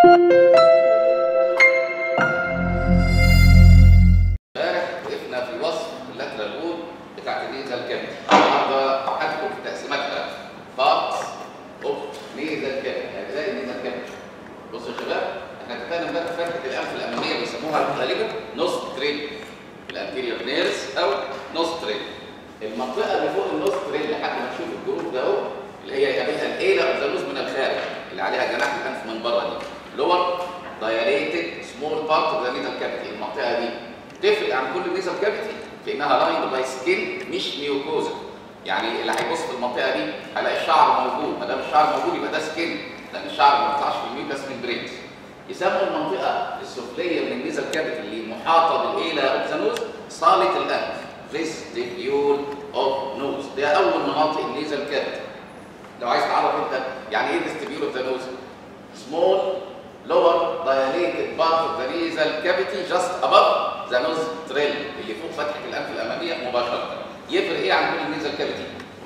امبارح وقفنا في وصف اللاترال وول بتاعت النيزل كافيتي النهارده هدخل في تقسيماتها بارتس اوف نيزل كافيتي اجزاء النيزل كافيتي بصوا يا شباب احنا اتفقنا امبارح فتحه الانف الاماميه بيسموها غالبا نص تريل الانتيريور نيرس او نص تريل المنطقه اللي فوق النص تريل لحد ما تشوف الجروب ده اهو اللي هي يقابلها الايلا اوف ذا نوز من الخارج اللي عليها جناح الانف من بره دي لور دايليتد سمول بارت اوف ذا نيزل كافيتي المنطقه دي تفرق عن كل النيزل كافيتي في انها لاين باي سكين مش ميوكوزا يعني اللي هيبص في المنطقه دي هيلاقي الشعر موجود ما دام الشعر موجود يبقى ده سكين لان الشعر ما بيطلعش في الميوكس من برينز يسموا المنطقه السفليه من النيزل كافيتي اللي محاطه بالايلا اوف ذا نوز صاله الانف فيستيبيول اوف نوز ده اول مناطق النيزل كافيتي لو عايز تعرف انت يعني ايه فيستيبيول اوف ذا نوز small lower dilated part of the nasal cavity just above the nose trill اللي فوق فتحة الأنف الأمامية مباشرة. يفرق إيه عن كل النيزل كافيتي؟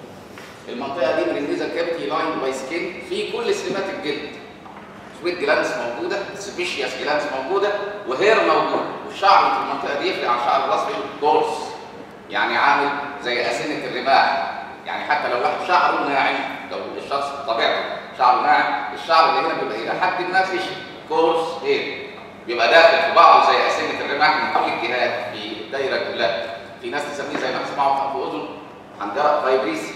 المنطقة دي من النيزل كافيتي لاين باي سكين في كل سمات الجلد. سويت جلانس موجودة، سبيشياس جلانس موجودة، وهير موجود، والشعر في المنطقة دي يفرق عن شعر الراس كورس. يعني عامل زي أسنة الرماح. يعني حتى لو واحد شعره ناعم لو الشخص طبيعته شعره ناعم الشعر اللي هنا بيبقى الى حد ما خشن كورس هير بيبقى داخل في بعضه زي اسنه الرماح من كل الجهات في الدايره كلها في ناس تسميه زي ما تسمعوا في اذن عندها فايبريسي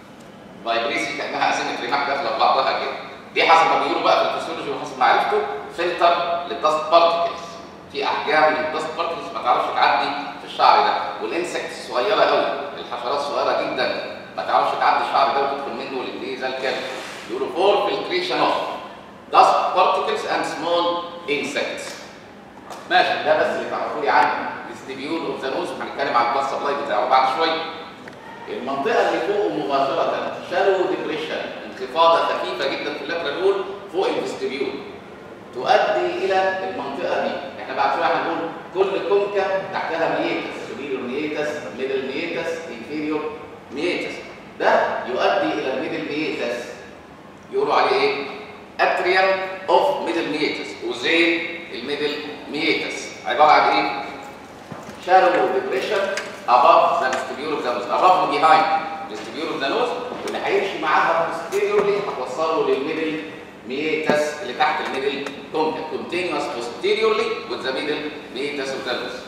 فايبريسي كانها اسنه رماح داخله في بعضها كده دي حسب ما بيقولوا بقى في الفسيولوجي وحسب معرفته فلتر للدست بارتكلز في احجام من الدست بارتكلز ما تعرفش تعدي في الشعر ده والانسكت صغيره قوي الحشرات صغيره جدا ما تعرفش تعدي الشعر ده وتدخل منه للنيزل كافيتي يقولوا فور فلتريشن اوف dust particles and small insects ماشي ده بس اللي تعرفوا لي عنه الستيبيول اوف ذا نوز وهنتكلم عن الباس سبلاي بتاعه بعد شويه المنطقه اللي فوقه مباشره شالو ديبريشن انخفاضه خفيفه جدا في اللاترال وول فوق الفستيبيول تؤدي الى المنطقه دي احنا بعد شويه هنقول كل كونكه تحتها ميتس سوبيريور ميتس ميدل ميتس انفيريور ميتس ده يؤدي الى الميدل ميتس يقولوا عليه ايه؟ اتريال اوف ميدل ميتس وزين الميدل ميتس عباره عن ايه؟ شارو ديبريشن above the vestibule of the nose above و behind vestibule of the nose واللي هيمشي معاها posteriorly هتوصله للميدل ميتس اللي تحت الميدل كونكا continuous posteriorly with the middle meatus of the nose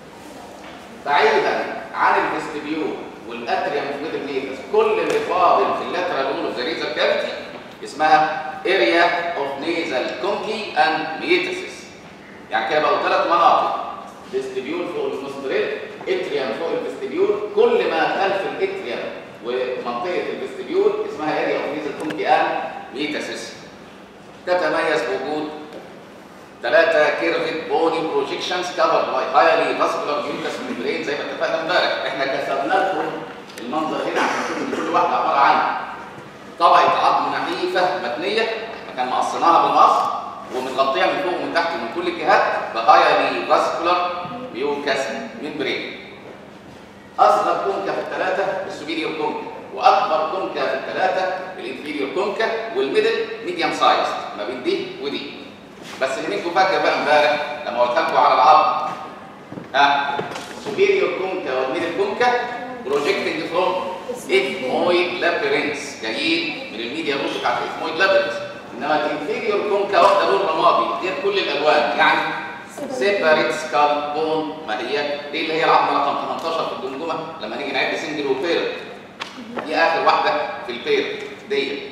بعيدا عن الفستيبيول والاتريوم في ميدل ميتس كل اللي فاضل في اللاترال وول اوف ذا نيزل كافيتي اسمها اريا اوف نيزل كونكي اند ميتسس يعني كده بقوا ثلاث مناطق فيستيبيول فوق النوستريل اتريوم فوق الفستيبيول كل ما خلف الاتريوم ومنطقه الفستيبيول اسمها اريا اوف نيزل كونكي اند ميتسس تتميز بوجود ثلاثة كيرفد بوني بروجيكشنز كفرد باي هايلي فاسكولار ميوكس ميمبرين زي ما اتفقنا امبارح احنا كسبنا لكم المنظر هنا عشان تشوفوا ان كل واحدة عبارة عن طبقة عظم نحيفة متنية مكان مقصناها بالمقص ومتغطية من فوق ومن تحت ومن كل الجهات بهايلي فاسكولار ميوكس ميمبرين اصغر كونكا في الثلاثة السوبيريور كونكا واكبر كونكا في الثلاثة الانفيريور كونكا والميدل ميديوم سايز ما بين دي ودي بس اللي منكم فاكر بقى امبارح لما قلت لكم على العظم ها السوبيريور كونكا والميدل كونكا بروجيكتنج فروم ethmoid لابيرنس جايين من الميديا روت بتاعت ethmoid لابيرنس انما الانفيريور كونكا واخده لون رمادي غير كل الالوان يعني سيباريت سكال بون ما هي دي اللي هي العظمه رقم 18 في الجمجمه لما نيجي نعد سنجل وبير دي اخر واحده في البير ديت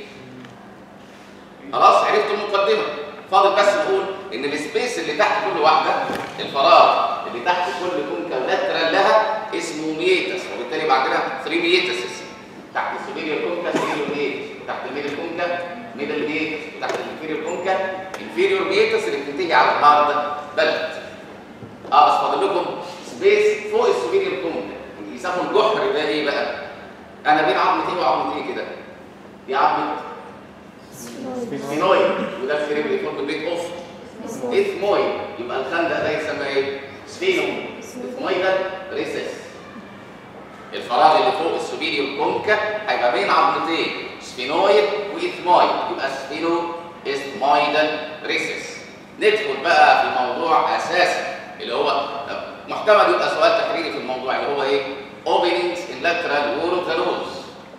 خلاص عرفتوا المقدمه فاضل بس نقول ان السبيس اللي تحت كل واحده الفراغ اللي تحت كل كونكا ولاترال لها اسمه ميتس وبالتالي يبقى عندنا 3 ميتسز تحت السوبيريور كونكا سوبيريور ميتس تحت الميدل كونكا ميدل ميتس تحت الانفيريور كونكا انفيريور ميتس اللي بتنتهي على الهارد بلد اه بس فاضل لكم سبيس فوق السوبيريور كونكا يسموا الجحر ده ايه بقى؟ انا بين عظمتين وعظمتين كده دي عظمه سفينويد وده السريبري فورم البيت اوف اثمويد يبقى الخندق ده يسمى ايه؟ سفينو اثمويدا ريسس الفراغ اللي فوق السوبيريور كونكا هيبقى بين عظمتين سفينويد واثمويد يبقى سفينو اثمويدا ريسس ندخل بقى في موضوع اساسي اللي هو محتمل يبقى سؤال تحريري في الموضوع اللي هو ايه؟ openings in lateral wall of the nose.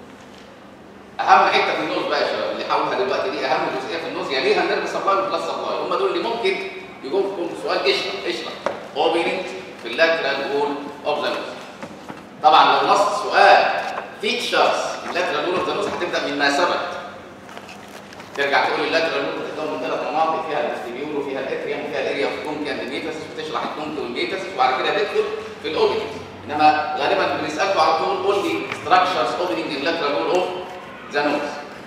اهم حته في النوز بقى يا شباب اللي هقولها دلوقتي دي اهم جزئيه في النوز يليها النيرف سبلاي والبلس سبلاي هم دول اللي ممكن يجوا لكم في سؤال اشرح اشرح opening في اللاترال وول اوف ذا نوز. طبعا لو نص سؤال فيتشرز اللاترال وول اوف ذا نوز هتبدا من ما سبق. ترجع تقول اللاترال وول بتتكون من ثلاث مناطق فيها الاستيبيول وفيها الاتريوم وفيها الاريا اوف كونك اند ميتاسيس وتشرح الكونك والميتاسيس وبعد كده تدخل في الاوبننج انما غالبا بنسالكم على طول قول لي ستراكشرز اوبننج اللاترال وول اوف ذا نوز.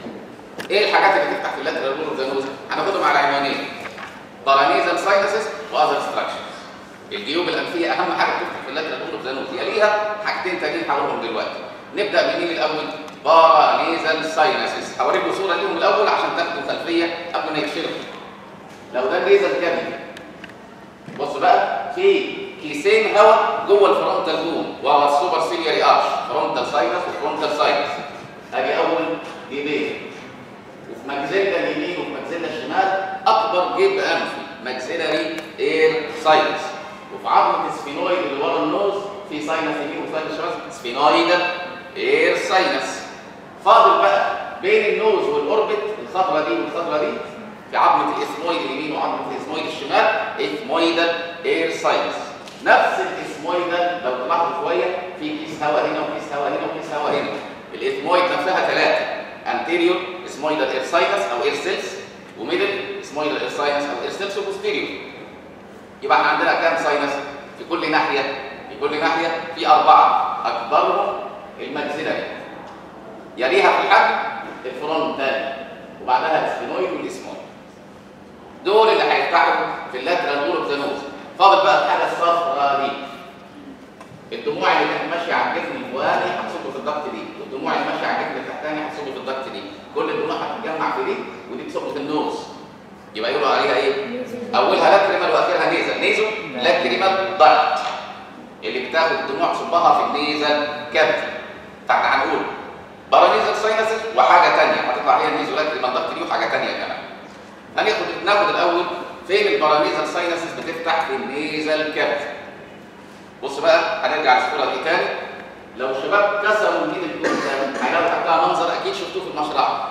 ايه الحاجات اللي تفتح في اللاترال وول اوف ذا نوز؟ هناخدهم على عنوانين. بارانيزال ساينسز واذر ستراكشرز. الجيوب الانفيه اهم حاجه بتفتح في اللاترال وول اوف ذا نوز يليها حاجتين تانيين هقولهم دلوقتي. نبدا بمين الاول؟ بارانيزال ساينسز. هوريكم صوره ليهم الاول عشان تاخدوا خلفيه قبل ما يتشرحوا. لو ده النيزل كابيتال بصوا بقى في كيسين هواء جوه الفرونتال بون وهو السوبر سيلياري ارش فرونتال ساينس وفرونتال ساينس ادي اول جيبين وفي مجزله اليمين وفي مجزله الشمال اكبر جيب انفي مجزلري اير ساينس وفي عظمه السفينويد اللي ورا النوز في ساينس يمين وساينس شمال سفينويد اير ساينس فاضل بقى بين النوز والاوربت الخضره دي والخضره دي في عظمه الاسمويد اليمين وعظمه الاسمويد الشمال اسمويدال اير ساينس نفس الاسمويدال لو تلاحظوا شويه في كيس هواء هنا وكيس هواء هنا وكيس هواء هنا الاسمويد نفسها ثلاثه انتيريور اسمويدال اير ساينس او اير سيلز وميدل اسمويدال اير ساينس او اير سيلز وبوستيريور يبقى احنا عندنا كام ساينس في كل ناحيه في كل ناحيه في اربعه اكبرهم المجزله يليها في الحجم الفرونتال وبعدها السفينويد والاسمويد دول اللي هيفتحوا في اللاترال وول اوف ذا نوز فاضل بقى الحاجه الصفراء دي الدموع اللي كانت ماشيه على الجسم الفوقاني هتصب في الضغط دي والدموع اللي ماشيه على الجسم التحتاني هتصب في الضغط دي كل الدموع هتتجمع في دي ودي تصب في النوز يبقى يقولوا عليها ايه اولها لاكريمال واخرها نيزل نيزو لاكريمال ضغط اللي بتاخد الدموع تصبها في النيزل كابتن فاحنا هنقول بارانيزل ساينسز وحاجه ثانيه هتطلع هي النيزو لاكريمال ضغط دي وحاجه ثانيه كمان هناخد ناخد الاول فين البارانيزال ساينسز بتفتح في النيزل كابت بص بقى هنرجع للصوره دي تاني لو الشباب كسروا الميد الكون ده هيلاقوا تحتها منظر اكيد شفتوه في المشرحه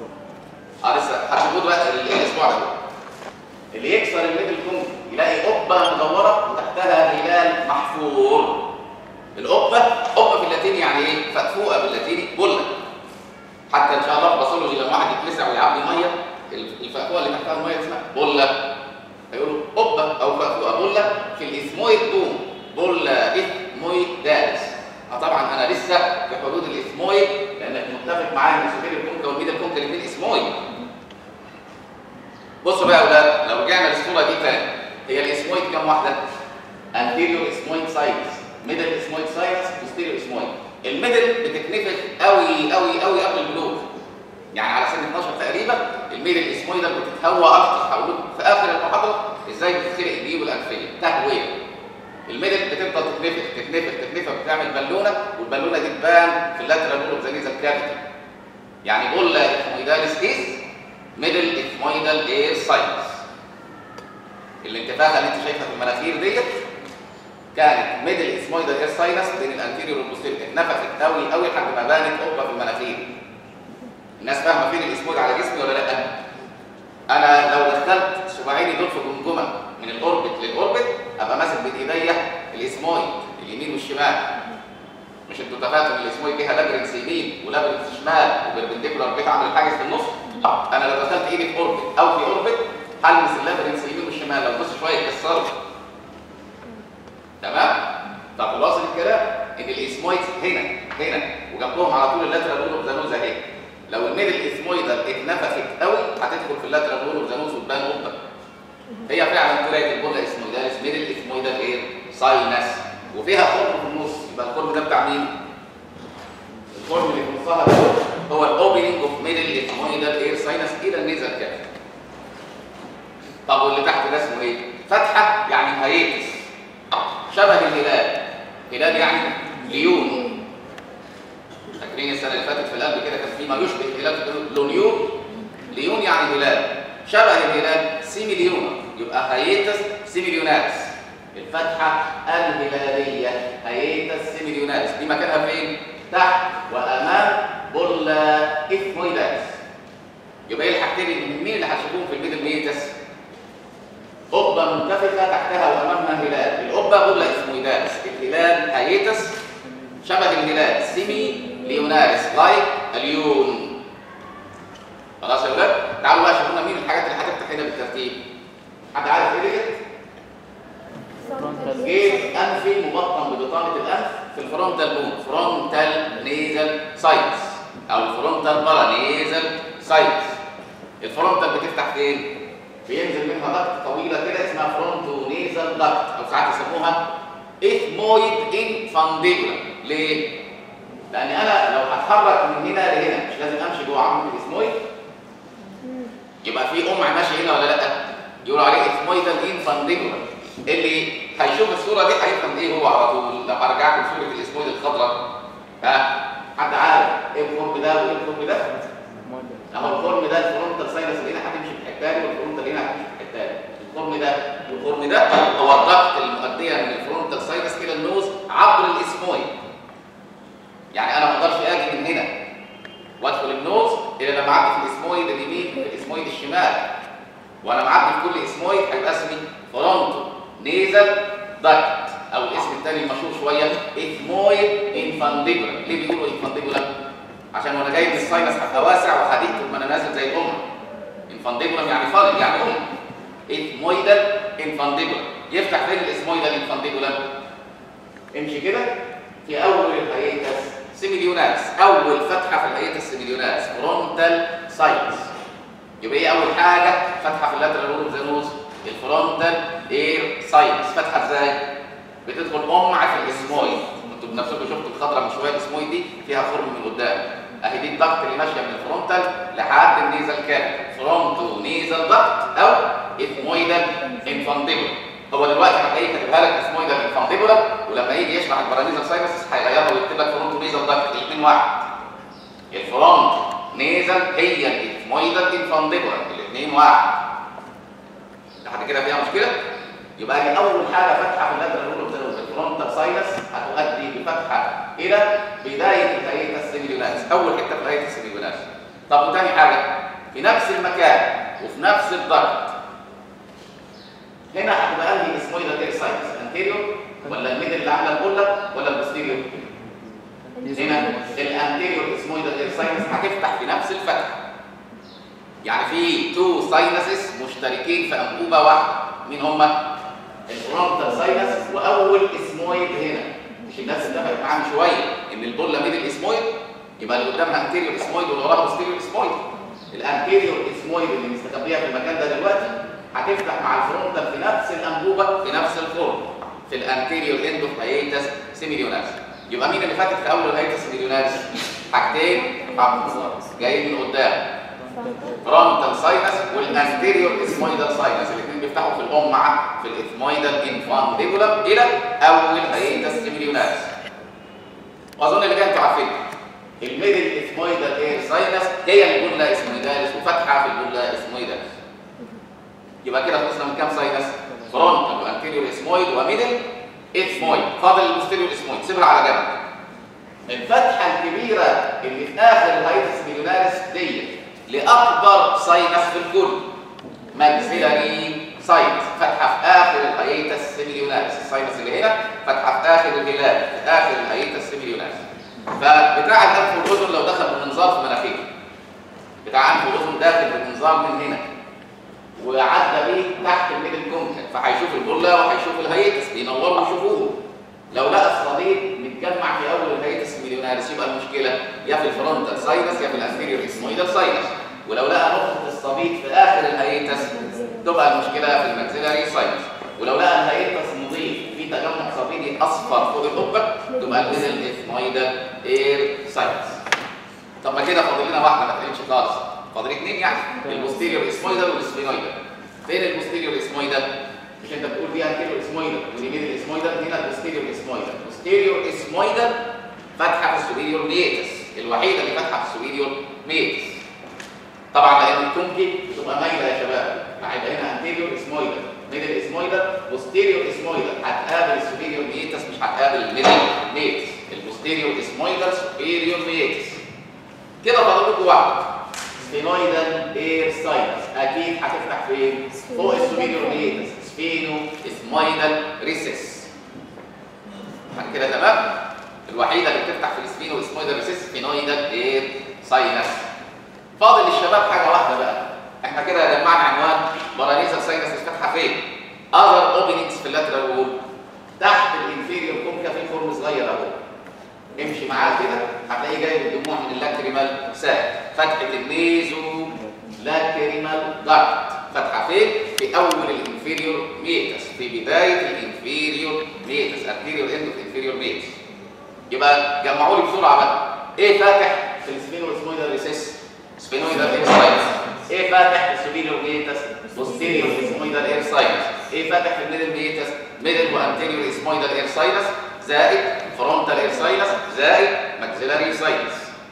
اه لسه هتشوفوه دلوقتي الاسبوع ده اللي يكسر الميد الكون يلاقي قبه مدوره وتحتها هلال محفور القبه قبه باللاتيني يعني ايه؟ فقفوقه باللاتيني بله حتى ان شاء الله في باثولوجي لما واحد يتلسع ويعبي ميه الفقوه اللي تحتها الميه اسمها بوله هيقولوا قبه او فقوه بوله في الاثمويد بوم بوله اثمويدالس اه طبعا انا لسه في حدود الاثمويد لانك متفق معايا ان السوبيريور كونكا والميدل كونكا الاثنين اثمويد بصوا بقى يا اولاد لو رجعنا للصوره دي تاني هي الاثمويد كام واحده؟ انتيريور اثمويد ساينس ميدل اثمويد ساينس بوستيريور اثمويد الميدل بتتنفخ قوي قوي قوي قبل البلوغ يعني على سن 12 تقريبا الميل الاسمويدال بتتهوى اكتر هقول لكم في اخر المحاضره ازاي بتتخلق الجيوب الانفيه تهويه الميدل بتفضل تتنفخ تتنفخ تتنفخ بتعمل بالونه والبالونه دي تبان في اللاترال وول اوف ذا نيزل كافيتي يعني بولا اثمويداليس از ميدل اثمويدال اير ساينس الانتفاخه اللي انت شايفها في المناخير ديت كانت ميدل اثمويدال اير ساينس بين الانتيريور والبوستيريور اتنفخت قوي قوي لحد ما بانت قبه في المناخير الناس فاهمه فين الاسمود على جسمي ولا لا انا لو دخلت صباعيني دول في جمجمه من الاوربت للاوربت ابقى ماسك بايديا الاسمويد اليمين والشمال مش انتوا اتفقتوا ان الاسمويد فيها لابرنس يمين ولابرنس شمال وبربنديكولار بيت عامل حاجز في النص انا لو دخلت ايدي في اوربت او في اوربت هلمس اللابرنس اليمين والشمال لو بص شويه يكسروا تمام طب خلاص الكلام ان الاسمويد هنا هنا وجنبهم على طول اللاترال وول اوف ذا نوز اهي لو الميدل اثمويدال اتنفخت قوي هتدخل في اللاترال وول اوف ذا نوز وتبان قطه هي فعلا طلعت البولا اثمويداليس ميدل اثمويدال اير ساينس وفيها خرم في النص يبقى الخرم ده بتاع مين؟ الخرم اللي في نصها ده هو الاوبننج اوف ميدل اثمويدال اير ساينس الى النيزل كافيتي طب واللي تحت ده اسمه ايه؟ فتحه يعني هيئتس شبه الهلال هلال يعني ليون فاكرين السنه اللي فاتت في القلب كده كان في ما يشبه الهلال لونيون ليون يعني هلال شبه الهلال سيمي ليون يبقى هيتس سيميليوناريس الفتحه الهلاليه هيتس سيميليوناريس دي مكانها فين تحت وامام بولا اثمويداليس يبقى ايه الحاجتين اللي مين اللي هتشوفوهم في الميدل ميتس قبه منتفخه تحتها وامامها هلال القبه بولا اثمويداليس الهلال هيتس شبه الهلال سيمي ليوناريس لايك اليون خلاص يا ولاد تعالوا بقى شوفوا لنا مين الحاجات اللي هتفتح هنا بالترتيب حد عارف ايه ديت جيب انفي مبطن ببطانه الانف في الفرونتال بون فرونتال نيزل سايتس او الفرونتال بارا نيزل سايتس الفرونتال بتفتح فين بينزل منها ضغط طويله كده اسمها فرونتو نيزل ضغط او ساعات يسموها اثمويد انفانديبولا ليه لان انا لو هتحرك من هنا لهنا مش لازم امشي جوه عمود الاثمويد يبقى في قمع ماشي هنا ولا لا يقولوا عليه اثمويدال انفانديبولا اللي هيشوف الصوره دي هيفهم ايه هو على طول لو هرجعكم صوره الاسمويد الخضراء ها حد عارف ايه الفورم ده وايه الفورم ده اهو الفورم ده الفرونتال ساينس اللي هنا هتمشي في الحته دي والفرونتال هنا هتمشي في الحته دي الفورم ده والفورم ده هو الضغط المؤديه من الفرونتال ساينس الى النوز عبر الاسمويد يعني انا ما اقدرش اجي من هنا وادخل النوز الا لما اعدي في الاسمويد اليمين في الاسمويد الشمال وانا معدي في كل اسمويد هيبقى اسمي فرونتو نيزل داكت او الاسم الثاني المشهور شويه اثمويد انفانديبولا ليه بيقولوا انفانديبولا عشان وانا جاي من الساينس هبقى واسع وحديد طول ما انا نازل زي الام انفانديبولا يعني فاضل يعني ام اثمويدال انفانديبولا يفتح فين الاسمويدال انفانديبولا امشي كده في اول الهيئتس سيميليوناس اول فتحه في الهيئتس سيميليوناس فرونتال ساينس يبقى ايه اول حاجه فتحه في اللاترال وول زينوز الفرونتال اير ساينس فتحه ازاي بتدخل قمع في الاسمويد انتوا بنفسكم شفتوا الخضره من شويه الاسمويد دي فيها خرم من قدام اهي دي الضغط اللي ماشيه من الفرونتال لحد النيزل كاب فرونتو نيزل ضغط او اثمويدال انفانديبل هو دلوقتي هتلاقيه كاتبها لك اسمويدال انفانديبل ولما يجي يشرح البرانيزل ساينس هيغيرها ويكتب لك فرونتو نيزل ضغط الاثنين واحد الفرونت نيزل هي الاثمويدال انفانديبل الاثنين واحد لحد كده فيها مشكله يبقى دي اول حاجه فتحه في اللاترال رول اوف الفرونتال ساينس هتؤدي بفتحه الى بدايه الهيئه السيميليوناس اول حته في الهيئه السيميليوناس طب وتاني حاجه في نفس المكان وفي نفس الضغط هنا هتبقى انهي اسمويدال اير ساينس انتيريور ولا الميدل اللي عامله البوله ولا البوستيريور هنا الانتيريور اسمويدال اير ساينس هتفتح في نفس الفتحه يعني في تو ساينسز مشتركين في انبوبه واحده مين هما الفرونتال ساينس واول اسمويد هنا مش الناس اتفقت معانا شويه ان البوله ميدل اسمويد يبقى اللي قدامها انتيريور اسمويد واللي وراها بوستيريور اسمويد الانتيريور اسمويد اللي مستخبيه في المكان ده دلوقتي هتفتح مع الفرونتال في نفس الانبوبه في نفس الفورم في الانتيريور اند اوف هيئتس سيميليوناس يبقى مين اللي فاتح في اول هيئتس سيميليوناس حاجتين جايين من قدام فرونتال ساينس والانتيريور اسمويدال ساينس الاثنين بيفتحوا في القمع في الاثمويدال انفانديبولم الى اول هيئتس سيميليوناس واظن اللي جاي انتوا عارفين الميدل اثمويدال اير ساينس هي البولا اسمويداليس وفتحه في البولا اسمويداليس يبقى كده خلصنا من كام ساينس فرونتال وانتيريور اسمويد وميدل اثمويد فاضل البوستيريور اسمويد سيبها على جنب الفتحه الكبيره اللي في اخر الهيئتس ميليوناريس ديت لاكبر ساينس في الكل ماكسيلاري ساينس فتحه في اخر الهيئتس سيميليوناريس الساينس اللي هنا فتحه في اخر الهلال في اخر الهيئتس سيميليوناريس فبتاع الانف والاذن لو دخل بمنظار في مناخيره بتاع انف والاذن داخل بمنظار من هنا وعدى بيه تحت الميدل كونكت فهيشوف البوله وهيشوف الهيئتس بينوروا يشوفوه لو لقى الصليب متجمع في اول الهيئتس مليوناريس يبقى المشكله يا في الفرونتال ساينس يا في الانتيريور اسمويدال ساينس ولو لقى نقطه الصليب في اخر الهيئتس تبقى المشكله في الماكسيلاري ساينس ولو لقى الهيئتس مضيف في تجمع صليبي اصفر فوق القبه تبقى الميدل اسمويدال اير ساينس طب ما كده فاضل لنا واحده ما تقلقش خالص فاضل اثنين يعني البوستيريور اسمويدال والسفينويدال فين البوستيريور اسمويدال مش انت بتقول دي انتيريور اسمويدال ودي ميدل اسمويدال هنا البوستيريور اسمويدال البوستيريور اسمويدال فاتحه في السوبيريور ميتس الوحيده اللي فاتحه في السوبيريور ميتس طبعا لان الكونكي بتبقى مايله يا شباب هيبقى هنا انتيريور اسمويدال البوستيريور اسمويدال هتقابل السوبيريور ميتس مش هتقابل الميدل ميتس البوستيريور اسمويدال سوبيريور ميتس كده فاضل لكم واحد سفينويدال اير ساينس اكيد هتفتح فين؟ فوق السوبيريور ميتس سفينو اسمويدال ريسس بعد كده تمام الوحيده اللي بتفتح في السفينو اسمويدال ريسس سفينويدال اير ساينس فاضل للشباب حاجه واحده بقى احنا كده جمعنا عنوان بارانيزا ساينس فاتحه فين؟ اذر اوبننجز في اللاترال وول تحت الانفيريور كونكا في فورم صغير اهو امشي معاه كده هتلاقيه جاي بالدموع من اللاكريمال ساك فتحه النيزو لاكريمال داكت فتحه فين؟ في اول الانفيريور ميتس في بدايه الانفيريور ميتس انتيريور اند اوف انفيريور ميتس يبقى جمعوا لي بسرعه بقى ايه فاتح في السفينو اسمويدال ريسيس سفينويدال اير ساينس ايه فاتح في السوبيريور ميتس بوستيريور اسمويدال اير ساينس ايه فاتح في الميدل ميتس ميدل وانتيريور اسمويدال اير ساينس زائد فرونتال اير ساينس زائد ماكسيلاري ساينس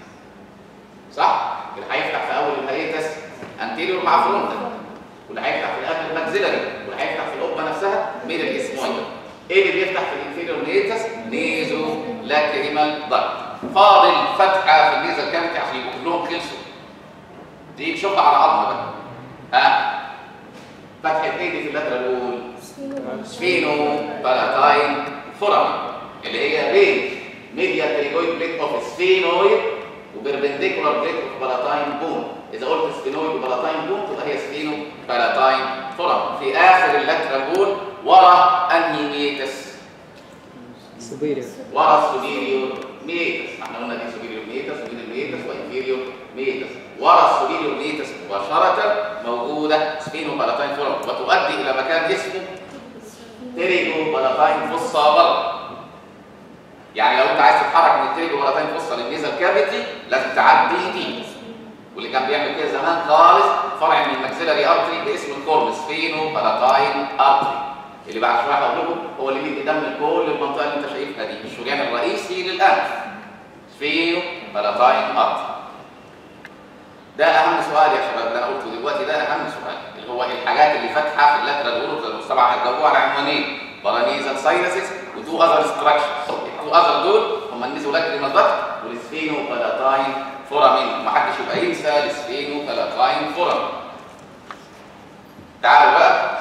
صح اللي هيفتح في اول الهيتس انتيريور مع فرونتال واللي هيفتح في الاخر ماكسيلاري واللي هيفتح في القبه نفسها ميدل اسمويدال ايه اللي بيفتح في الانفيريور ميتس نيزو لاكريمال داكت فاضل فتحه في النيزل كافيتي عشان يبقوا كلهم خلصوا دي نشوفها على عظمه بقى ها فتحه ايه دي في اللاترال وول سفينو بالاتاين فورامين اللي هي بين ميديا تريجويد بليت اوف سفينويد وبربنديكولار بليت اوف بالاتاين بون اذا قلت سفينويد وبالاتاين بون تبقى هي سفينو بالاتاين فورامين في اخر اللاترال وول ورا انهي ميتس سوبيريور ورا السوبيريور ميتس احنا قلنا دي سوبيريور ميتس وميدل ميتس وانفيريور ميتس ورا السوبيريور ميتس مباشرة موجودة سفينو بالاتاين فورم وتؤدي إلى مكان اسمه تريجو بالاتاين فصة بره يعني لو انت عايز تتحرك من التريجو بالاتاين فصة للنيزل كافيتي لازم تعدي دي واللي كان بيعمل كده زمان خالص فرع من الماكسيلاري ارتري باسم الكورم سفينو بالاتاين ارتري اللي بعد شويه هقول لكم هو اللي بيدي دم لكل المنطقه اللي انت شايفها دي الشريان الرئيسي للانف سفينو بالاتاين ارتري ده اهم سؤال يا شباب اللي انا قلته دلوقتي ده اهم سؤال اللي هو الحاجات اللي فاتحه في اللاترال اوربت طبعا هتجاوبوها على عنوانين بارانيزال ساينسز وتو اذر ستراكشرز التو اذر دول هم النيزولاكريمال داكت والسفينو بالاتاين فورامين ومحدش يبقى ينسى السفينو بالاتاين فورامين تعالوا بقى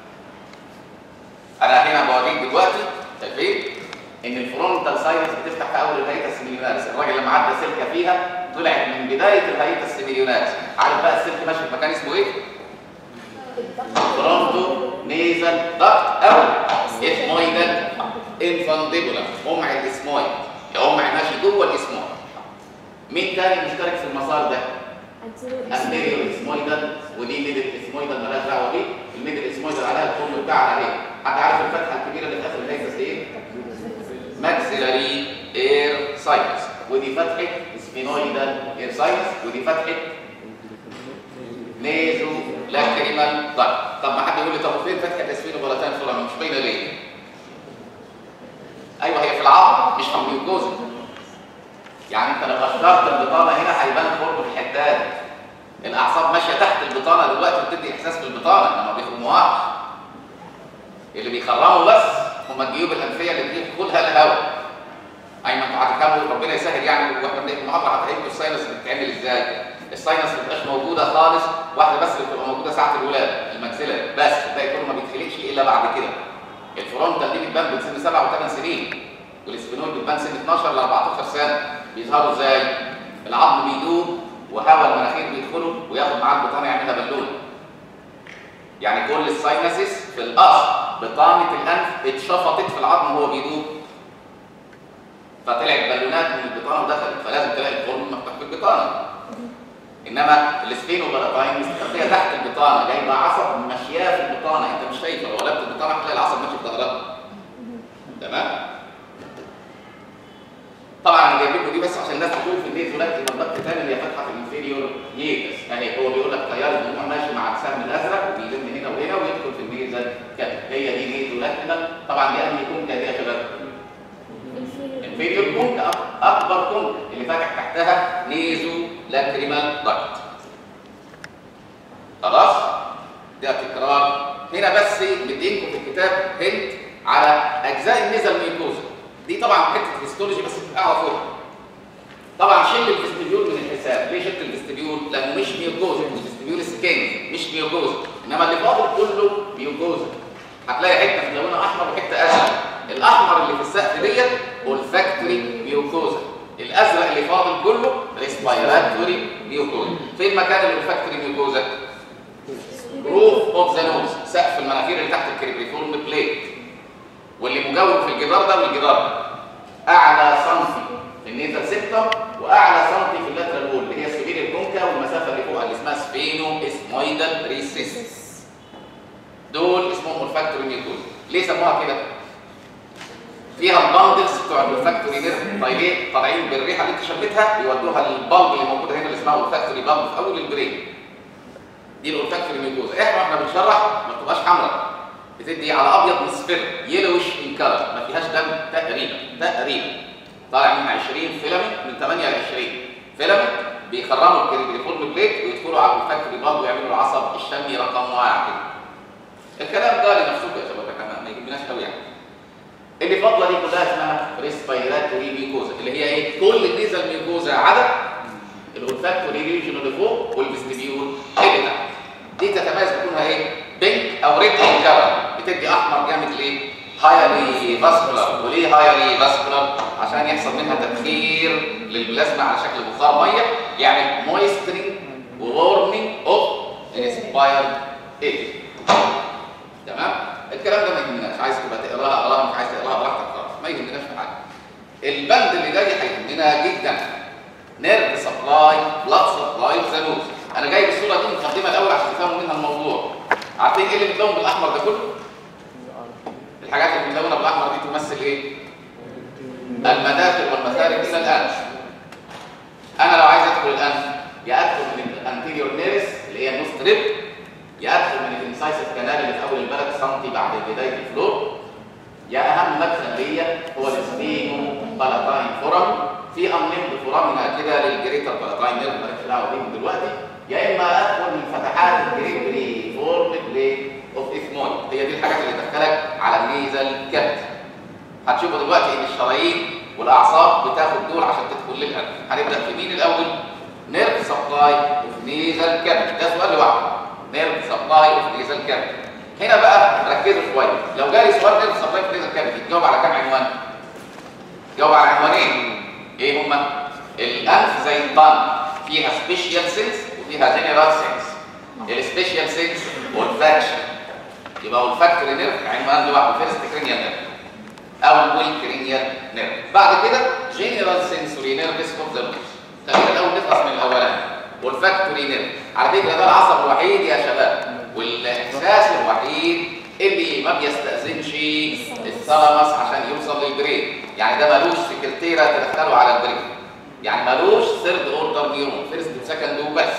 انا هنا بوريك دلوقتي شايفين ان الفرونتال ساينس بتفتح في اول الهيئه السيميليوناريس الراجل لما عدى سلكه فيها طلعت من بدايه الهيئه السيميليوناريس عارف بقى السلك ماشي في مكان اسمه ايه فرونتو نيزل داكت او اسمويدال انفانديبولا قمع الاسمويد قمع ماشي جوه الاسمويد مين تاني مشترك في المسار ده انتيريور اسمويدال ودي ميدل اسمويدال مالهاش دعوه بيه الميدل اسمويدال عليها الفورم بتاعها عليه حد عارف الفتحه الكبيره اللي في اخر الهيكس ايه ماكسيلاري اير ساينس ودي فتحه سفينويدال اير ساينس ودي فتحه نيزو لاكريمال داكت طب ما حد يقول لي طب فين فتحه اسفينو بلاتين فورامين مش باينه ليه ايوه هي في العظم مش في الميوكوزا يعني انت لو اشترت البطانه هنا هيبان قرب الحداد الاعصاب ماشيه تحت البطانه دلوقتي بتدي احساس بالبطانه انما ما بيخرموهاش اللي بيخرموا بس هم الجيوب الانفيه اللي بتدخلها الهواء اي ما انتوا هتفهموا ربنا يسهل يعني واحنا بنقرا المحاضره هتفهموا الساينس بتتعمل ازاي الساينس ما بتبقاش موجوده خالص واحده بس اللي بتبقى موجوده ساعه الولاده الماكسيلاري بس الباقي كله ما بيتخلقش الا بعد كده الفرونتال دي بتبان من سن 7 و8 سنين والسفينويد بتبان سن 12 ل 14 سنه بيظهروا ازاي؟ العظم بيدوب وهواء المناخير بيدخلوا وياخد معاه البطانه يعملها بالونه. يعني كل الساينسز في الاصل بطانه الانف اتشفطت في العظم وهو بيدوب. فطلعت بالونات من البطانه ودخلت فلازم تلاقي الفورم مفتوح في البطانه. انما السفينو بلاتاين مستخبيه تحت البطانه جايبه عصب ماشياه في البطانه انت مش شايفه لو قلبت البطانه هتلاقي العصب ماشي في ظهرها. تمام؟ طبعا انا جايب لكم دي بس عشان الناس تشوف ان دي ثلاثي منطقه ثانيه اللي هي فاتحه في الانفيريور نيتس اهي هو بيقول لك تيار الدموع ماشي مع السهم الازرق وبيلم هنا وهنا ويدخل في الميزه كده هي دي نيتو لاكتيمال طبعا دي انهي كونكا دي يا شباب؟ انفيريور كونكا اكبر كونكا اللي فاتح تحتها نيزو لاكريمال داكت خلاص؟ ده تكرار هنا بس مدينكم في الكتاب هنت على اجزاء النزل ميوكوزا دي طبعا حته هيستولوجي بس اعرفوها طبعا شيل الفستبيول من الحساب ليه شلت الفستبيول لانه مش ميوكوزا الفستبيول سكين مش ميوكوزا انما اللي فاضل كله ميوكوزا هتلاقي حته ملونه احمر وحته ازرق الاحمر اللي في السقف ديت olfactory ميوكوزا الازرق اللي فاضل كله ريسبيراتوري ميوكوزا فين مكان الاولفاكتوري ميوكوزا روف اوف ذا نوز سقف المناخير اللي تحت الكريبريفورم بليت واللي مجاور في الجدار ده والجدار ده اعلى سنتي في النيزل سيبتم واعلى سنتي في اللاترال وول اللي هي سبيل الكونكا والمسافه اللي فوقها اللي اسمها سفينو اسمويدال ريسيس دول اسمهم اولفاكتوري ميوكوزا ليه سموها كده فيها الباندلز بتوع الفاكتوري نيرف طيب طالعين بالريحه اللي انت شميتها يودوها للبلب اللي موجوده هنا اللي اسمها الفاكتوري بلب في اول البرين دي الاولفاكتوري ميوكوزا احنا واحنا بنشرح ما بتبقاش حمراء بتدي على ابيض مصفر يلوش ان كلر ما فيهاش دم تقريبا تقريبا طالع من 20 فيلامنت من 8 ل 20 فيلامنت بيخرموا الكريبريفورم بليت ويدخلوا على الفاكتوري بلب ويعملوا العصب الشمي رقم واحد الكلام ده لنفسكم يا شباب كمان ما يهمناش قوي يعني اللي فاضله دي كلها اسمها ريسبيراتوري ميوكوزا اللي هي ايه كل النيزل ميوكوزا عدد الاولفاكتوري ريجن اللي فوق والفيستبيول اللي تحت دي تتميز بكونها ايه بينك او ريد ان كلر بتدي احمر جامد ليه هايلي فاسكولار وليه هايلي فاسكولار عشان يحصل منها تبخير للبلازما على شكل بخار ميه يعني مويسترينج وورمنج اوف انسبايرد ايه تمام الكلام ده ما يهمناش عايز تبقى تقراها اقراها مش عايز تقراها براحتك خالص ما يهمناش في حاجه البند اللي جاي هيهمنا جدا نيرف سبلاي بلاد سبلاي وزانوز انا جايب الصوره دي مقدمه الاول عشان تفهموا منها الموضوع عارفين ايه اللي متلون بالاحمر ده كله الحاجات اللي متلونه بالاحمر دي تمثل ايه المداخل والمخارج الى الانف انا لو عايز ادخل الانف يا ادخل من الانتيريور نيرس اللي هي النص ريب يا ادخل من الانسايسيف كانال اللي في اول البلد سنتي بعد بدايه الفلور يا اهم مدخل ليا هو السبينو بالاتاين فورم في امنين فورامنا كده للجريتر بالاتاين نيرف مالكش دعوه بيهم دلوقتي يا اما ادخل من فتحات الجريتري فورم بلي اوف اثمويد هي دي الحاجات اللي تدخلك على النيزل كابت هتشوفوا دلوقتي ان الشرايين والاعصاب بتاخد دول عشان تدخل للقلب هنبدا في مين الاول نيرف سبلاي اوف نيزل كابت ده سؤال لوحده نيرف سبلاي اوف نيزل كابت هنا بقى ركزوا شويه لو جالي سؤال نيرف سبلاي اوف نيزل كابت تجاوب على كام عنوان جاوب على عنوانين ايه هما الانف زي الطن فيها سبيشال سينس وفيها جنرال سينس السبيشال سينس اولفاكشن يبقى اولفاكتوري نيرف عنوان لوحده فيرست كرينيال نيرف اول كرينيال نيرف بعد كده جنرال سنسوري نيرفس اوف ذا نوز خلينا الاول نخلص من الاولاني والفاكتوري نيرف على فكره ده العصب الوحيد يا شباب والاحساس الوحيد اللي ما بيستاذنش الثالاموس عشان يوصل للبرين يعني ده ملوش سكرتيره تدخله على البرين يعني ملوش ثيرد اوردر نيورون فيرست وسكند وبس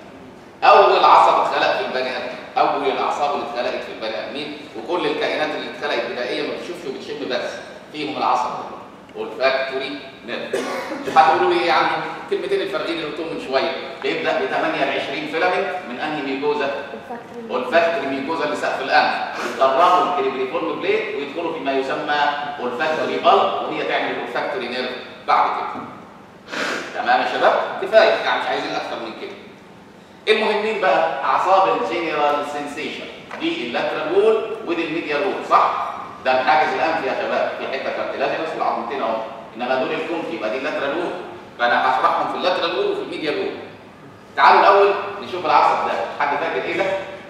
اول عصب اتخلق في البني ادم اول الاعصاب اللي اتخلقت في البني ادمين وكل الكائنات اللي اتخلقت بدائيه ما بتشوفش وبتشم بس فيهم العصب والفاكتوري نيرف هتقولوا لي ايه عنه كلمتين الفارغين اللي قلتهم من شويه بيبدا ب 8 ل 20 فيلامنت من انهي ميكوزا والفاكتوري ميكوزا اللي سقف الانف يتدربوا الكريبريفورم بليت ويدخلوا فيما يسمى والفاكتوري بلب وهي تعمل الفاكتوري نيرف بعد كده تمام يا شباب كفايه يعني مش عايزين اكتر من كده المهمين بقى اعصاب الجنرال سنسيشن دي اللاترال وول ودي الميديا وول صح ده من حاجز الانف يا شباب في حته كارتلاجينس في العظمتين اهو انما دول الكونكي يبقى دي اللاترال وول فانا هشرحهم في اللاترال وول وفي الميديا وول تعالوا الاول نشوف العصب ده حد فاكر ايه ده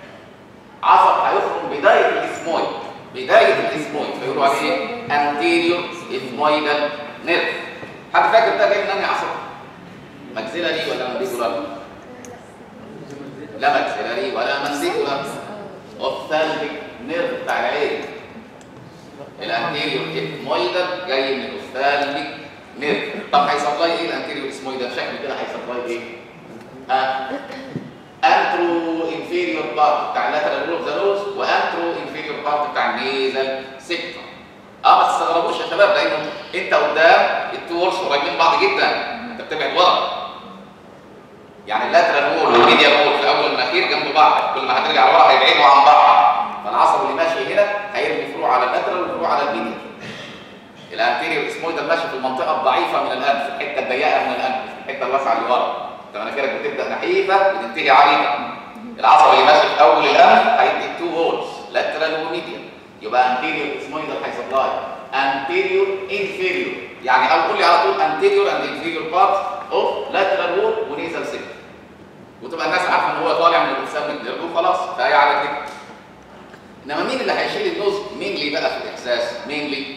عصب هيخرج بدايه الاسمويد بدايه الاسمويد فيقولوا عليه ايه انتيريور اسمويدال نيرف حد فاكر ده جاي من انهي عصب ماكسيلاري ولا مانديبولار لا ماكسيلاري ولا مانديبولار اوفتالميك نيرف بتاع العين الانتيريور اسمويدال جاي من الاوفتالميك نيرف طب هيسبلاي ايه الانتيريور اسمويدال شكله كده هيسبلاي ايه ها انترو انفيريور بارت بتاع اللاترال روف ذا نوز وانترو انفيريور بارت بتاع النيزل سيكتور اه ما تستغربوش يا شباب لانه انت قدام التو وولز قريبين من بعض جدا انت بتبعد ورا يعني اللاترال وول والميديال وول في اول المناخير جنب بعض كل ما هترجع لورا هيبعدوا عن بعض فالعصب اللي ماشي هنا هيرمي فروع على اللاترال وفروع على الميديال الانتيريور اسمويدال ماشي في المنطقه الضعيفه من الانف الحته الضيقه من الانف الحته الواسعه اللي ورا انت مناخيرك بتبدا نحيفه بتنتهي عريضه العصب اللي ماشي في اول الانف هيدي تو وولز لاترال وميديال يبقى انتيريور اسمويدال هيسبلاي انتيريور انفيريور يعني او قول لي على طول انتيريور اند انفيريور بارت اوف لاترال وول ونيزل سيل وتبقى الناس عارفه ان هو طالع من الانسان من النيرف وخلاص فهي على كده انما مين اللي هيشيل النوز مين اللي بقى في الاحساس مين اللي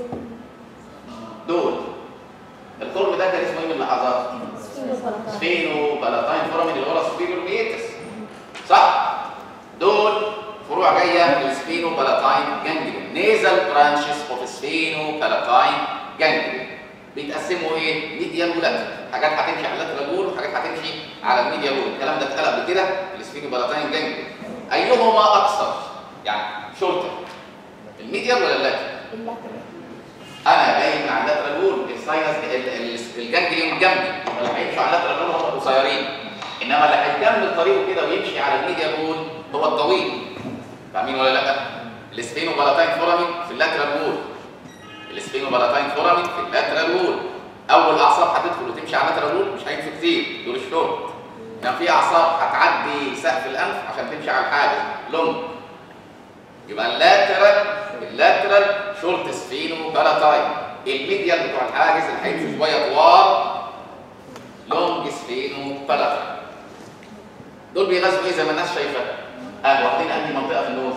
دول القرب ده كان اسمه ايه من اللحظات سفينو بلاتاين فورامين اللي ورا سفينو ميتس صح دول فروع جايه من السفينو بلاتاين جانجليون نيزل برانشز اوف سفينو بلاتاين جانجليون بيتقسموا ايه ميديال ولاترال حاجات هتمشي على اللاترال وول وحاجات هتمشي على الميديال وول الكلام ده اتقال قبل كده في السفينو بلاتاين جانجليون ايهما اكثر يعني شورتر الميديال ولا اللاترال انا جاي من على اللاترال وول الساينس الجانجليون جنبي اللي هيمشي على اللاترال وول هم قصيرين انما اللي هيكمل طريقه كده ويمشي على الميديال وول هو الطويل فاهمين ولا لا السفينو بلاتاين فورامين في اللاترال وول السفينو بلاتاين فورامين في اللاترال وول اول اعصاب هتدخل وتمشي على اللاترال وول مش هيمشي كتير دول الشورت انما في اعصاب هتعدي سقف الانف عشان تمشي على الحاجز لونج يبقى اللاترال اللاترال شورت سفينو بلاتاين الميديال بتوع الحاجز اللي هيمشوا شويه طوال لونج سفينو بلاتاين دول بيغذوا ايه زي ما الناس شايفه اه واخدين انهي منطقه في النوز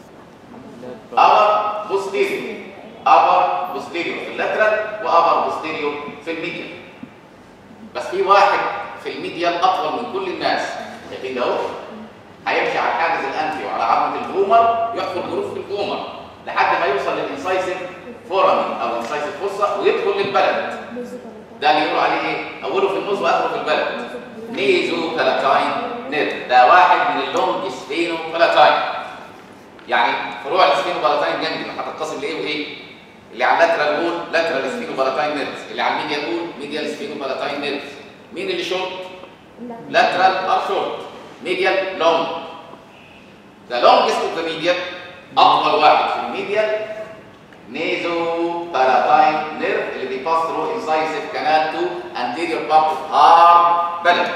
ابر بوستيريور ابر بوستيريور في اللاترال وابر بوستيريور في الميديال بس في واحد في الميديال اطول من كل الناس شايفين ده اهو هيمشي على الحاجز الانفي وعلى عظمه الفومر يحفر ظروف في الفومر لحد ما يوصل للانسايسيف فورامين او انسايسيف فوسا ويدخل للبلد ده اللي يقولوا عليه ايه اوله في النص واخره في البلد نيزو بلاتاين نيرف ده واحد من اللونج سفينو بلاتاين يعني فروع السفينو بلاتاين جانجليون هتتقسم لايه وايه اللي على اللاترال وول لاترال سفينو بلاتاين نيرف اللي على الميديال وول ميديال سفينو بلاتاين نيرف مين اللي شورت لاترال ار شورت ميديال لونج ذا لونجست اوف ذا ميديال اطول واحد في الميديال نيزو بلاتاين نيرف اللي بيباس ثرو انسايسيف كانال تو انتيريور بارت اوف هارد بلد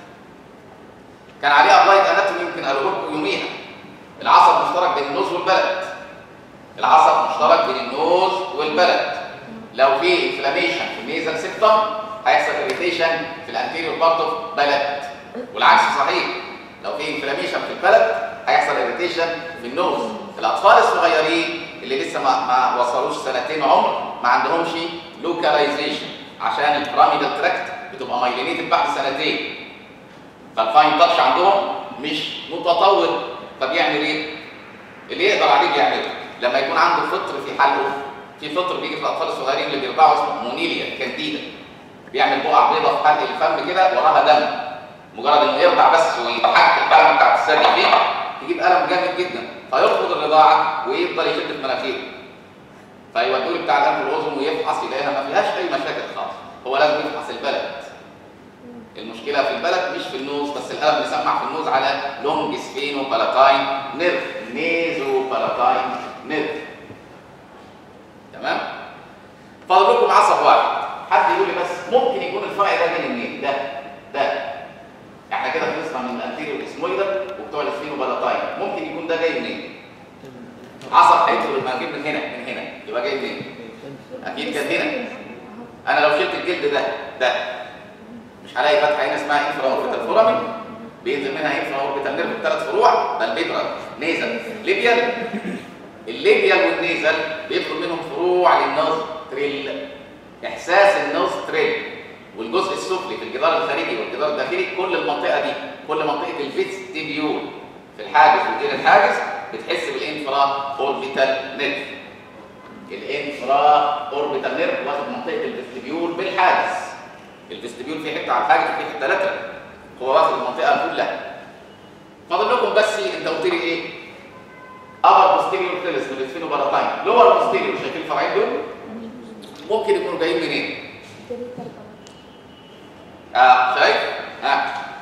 كان عليه ابلايد اناتومي يمكن قالوا لكم يوميها العصب مشترك بين النوز والبلد العصب مشترك بين النوز والبلد لو في انفلاميشن في النيزل سيبتم هيحصل اريتيشن في الانتيريور بارت اوف بلد والعكس صحيح لو في انفلاميشن في البلد هيحصل اريتيشن في النوز الاطفال الصغيرين اللي لسه ما, ما وصلوش سنتين عمر ما عندهمش لوكاليزيشن عشان البراميدال تراكت بتبقى مايلينيتد بعد سنتين فالفاين تاتش عندهم مش متطور فبيعمل ايه؟ اللي يقدر عليه بيعمله لما يكون عنده فطر في حلقه في فطر بيجي في الاطفال الصغيرين اللي بيرضعوا اسمه مونيليا كانديدا بيعمل بقع بيضاء في حلق الفم كده وراها دم مجرد انه يرضع بس ويحك القلم بتاعت الثدي فيه يجيب الم جامد جدا فيرفض الرضاعه ويفضل يشد في مناخيره فيودوه بتاع الانف والاذن ويفحص يلاقيها ما فيهاش اي مشاكل خالص هو لازم يفحص البلد المشكله في البلد مش في النوز بس الالم بيسمع في النوز على لونج سفينو بالاتاين نيرف نيزو بالاتاين نيرف تمام فاضل لكم عصب واحد حد يقول لي بس ممكن يكون الفرع ده جاي منين ده ده احنا كده خلصنا من الانتيريور اسمويدال وبتوع السفينو بالاتاين ممكن يكون ده جاي منين عصب هيدخل المناخير من هنا من هنا يبقى جاي منين اكيد كان هنا انا لو شلت الجلد ده ده مش هلاقي فتحه هنا اسمها انفرا اوربيتال فورامين بينزل منها انفرا اوربيتال نيرف ثلاث فروع ده البيدرال نيزل ليبيال الليبيال والنيزل بيدخل منهم فروع للنوز تريل احساس النوز تريل والجزء السفلي في الجدار الخارجي والجدار الداخلي كل المنطقه دي كل منطقه الفيستيبيول في الحاجز وغير الحاجز بتحس بالانفرا اوربيتال نيرف الانفرا اوربيتال نيرف واخد منطقه الفيستيبيول بالحاجز الفيستيبيول في حته على الحاجز وفي حته لاترال هو واخد المنطقه كلها فاضل لكم بس انت قلت لي ايه ابر بوستيريور كلس من الفينو باراتاين لور بوستيريور شايفين الفرعين دول ممكن يكونوا جايين منين اه شايف اه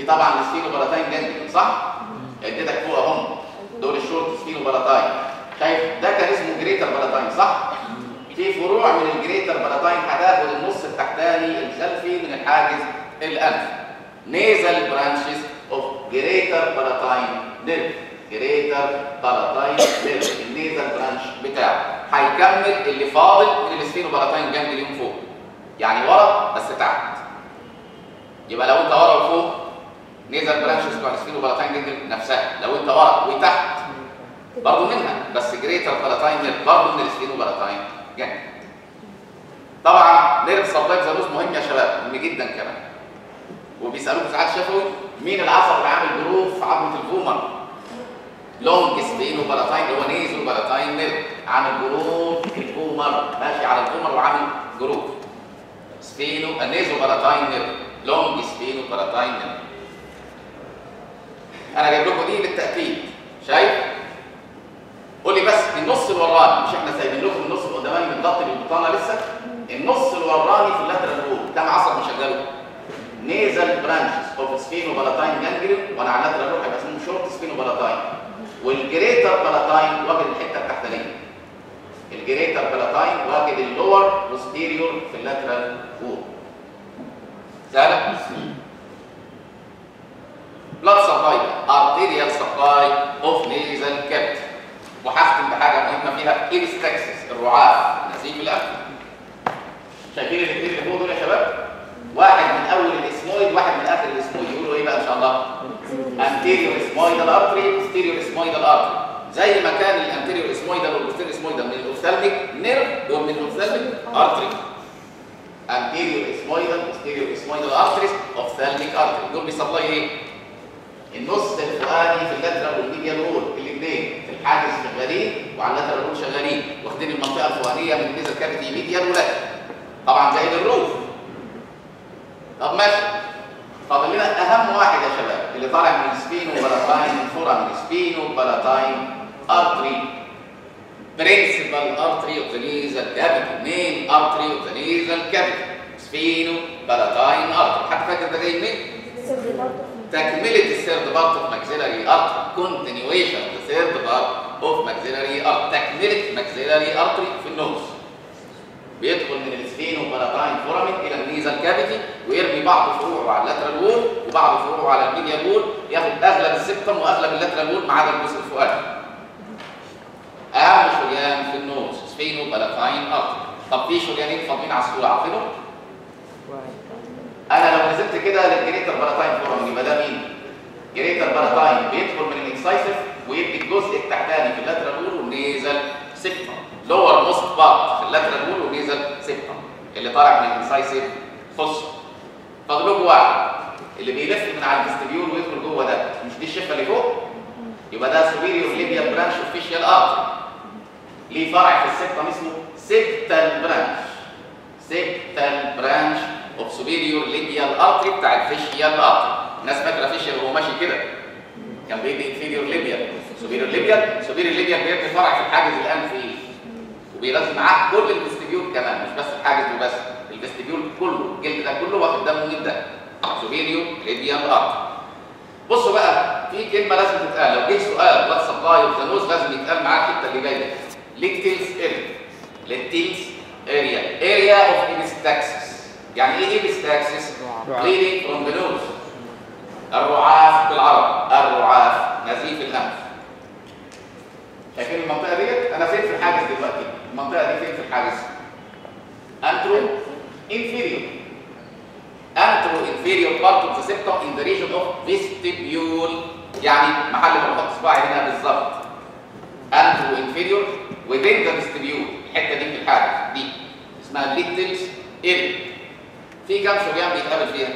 طبعا السفينو بلاتاين جانجليون صح؟ اديتك فوق اهم دول الشورت سفينو بلاتاين شايف ده كان اسمه جريتر بلاتاين صح؟ في فروع من الجريتر بلاتاين هتاخد النص التحتاني الخلفي من الحاجز الانفي نيزل برانشز اوف جريتر بلاتاين نيرف جريتر بلاتاين نيرف النيزل برانش بتاعه هيكمل اللي فاضل من السفينو بلاتاين جانجليون فوق يعني ورا بس تحت يبقى لو انت ورا وفوق نيزل برانشز بتوع السفينو بلاتاين جانجليون نفسها لو انت ورا وتحت برضه منها بس جريتر بلاتاين نيرف برضه من السفينو بلاتاين جانجليون طبعا نيرف سبلايك زانوس مهم يا شباب مهم جدا كمان وبيسالوك ساعات شفوي مين العصب اللي عامل جروف في عظمه الفومر لونج سبينو بلاتاين اللي هو نيزو بلاتاين نيرف عامل جروف الفومر ماشي على الفومر وعامل جروف سبينو نيزو بلاتاين نيرف لونج سبينو بلاتاين نيرف انا جايب لكم دي بالتاكيد شايف قول لي بس النص الوراني مش احنا سايبين لكم النص القداماني متغطي بالبطانه لسه النص الوراني في اللاترال رول ده عصب مشغله نيزل برانشز اوف سفينو بلاتاين جانجليون وانا على اللاترال رول هيبقى اسمه شورت سفينو بلاتاين والجريتر بلاتاين واخد الحته التحتانيه الجريتر بلاتاين واخد اللور بوستيريور في اللاترال رول سهله بلاد سبلاي ارتيريال سبلاي اوف نيزل كابت وهختم بحاجه مهمه فيها ايبستكسس الرعاف نزيف الانف شايفين الاثنين اللي فوق دول يا شباب واحد من اول الاسمويد واحد من اخر الاسمويد يقولوا ايه بقى ان شاء الله anterior اسمويدال ارتري posterior اسمويدال ارتري زي ما كان الانتيريور اسمويدال والبوستيريور اسمويدال من الاوفثالميك نيرف دول من الاوفثالميك ارتري anterior اسمويدال posterior اسمويدال ارتريز اوفثالميك ارتري دول بيسبلاي ايه النص الفوقاني في اللاترال والميديال رول الاثنين في الحاجز شغالين وعلى اللاترال رول شغالين واخدين المنطقه الفوقانيه من النيزل كافيتي ميديال ولاترال طبعا زائد الروف طب ماشي فاضل لنا اهم واحد يا شباب اللي طالع من السبينو بلاتاين فورا من السبينو بلاتاين ارتري برنسبل ارتري اوف ذا نيزل كافيتي مين ارتري اوف ذا نيزل كافيتي سبينو بلاتاين ارتري حد فاكر ده جاي منين؟ تكملة الثيرد بارت اوف ماكسيلاري ارت كونتينيويشن اوف ذا ثيرد بارت اوف ماكسيلاري ارت تكملة ماكسيلاري ارتري في النص بيدخل من السفين وبلاتاين فورامين الى النيزل كافيتي ويرمي بعض فروعه على اللاترال وول وبعض فروعه على الميديال وول ياخد اغلب السبتم واغلب اللاترال وول ما عدا الجزء الفوقاني اهم شريان في النص سفين وبلاتاين ارتري طب في شريانين فاضيين على الصوره عارفينهم؟ انا لو نزلت كده للجريتر بلاتاين فورم يبقى ده مين؟ جريتر بلاتاين بيدخل من الاكسايسيف ويدي الجزء التحتاني في اللاترال وول والنيزل سيبتم لور موست بارت في اللاترال وول والنيزل سيبتم اللي طالع من الانسايسيف خص فاضل واحد اللي بيلف من على الفستيبيول ويدخل جوه ده مش دي الشفه اللي فوق يبقى ده سوبيريور ليبيال برانش اوفيشال ارتري ليه فرع في السبتم اسمه سبتال برانش سبتال برانش اوف سوبيريور ليبيال ارتري بتاع الفيشيال ارتري الناس فاكره فيشيال وهو ماشي كده كان بيدي انفيريور ليبيال سوبيريور ليبيال سوبيريور ليبيال بيدي فرع في الحاجز الانفي وبيلازم معاه كل الفستيبيول كمان مش بس الحاجز وبس الفستيبيول كله الجلد ده كله واخد دمه من ده سوبيريور ليبيال ارتري بصوا بقى في كلمه لازم تتقال لو جه سؤال وات سبلاي اوف ذا نوز لازم يتقال معاه الحته اللي جايه ليكتيلز اريا ليكتيلز اريا اريا اوف ايبستاكسس يعني ايه ايبستاكسس؟ bleeding from the nose الرعاف بالعربي الرعاف نزيف الانف شايفين المنطقه ديت انا فين في الحاجز دلوقتي المنطقه دي فين في الحاجز انترو inferior انترو inferior part of the septum in the region of vestibule يعني محل ما بحط صباعي هنا بالظبط انترو inferior within the vestibule الحته دي في الحاجز دي اسمها ليتلز اريا في كام شريان بيتقابل فيها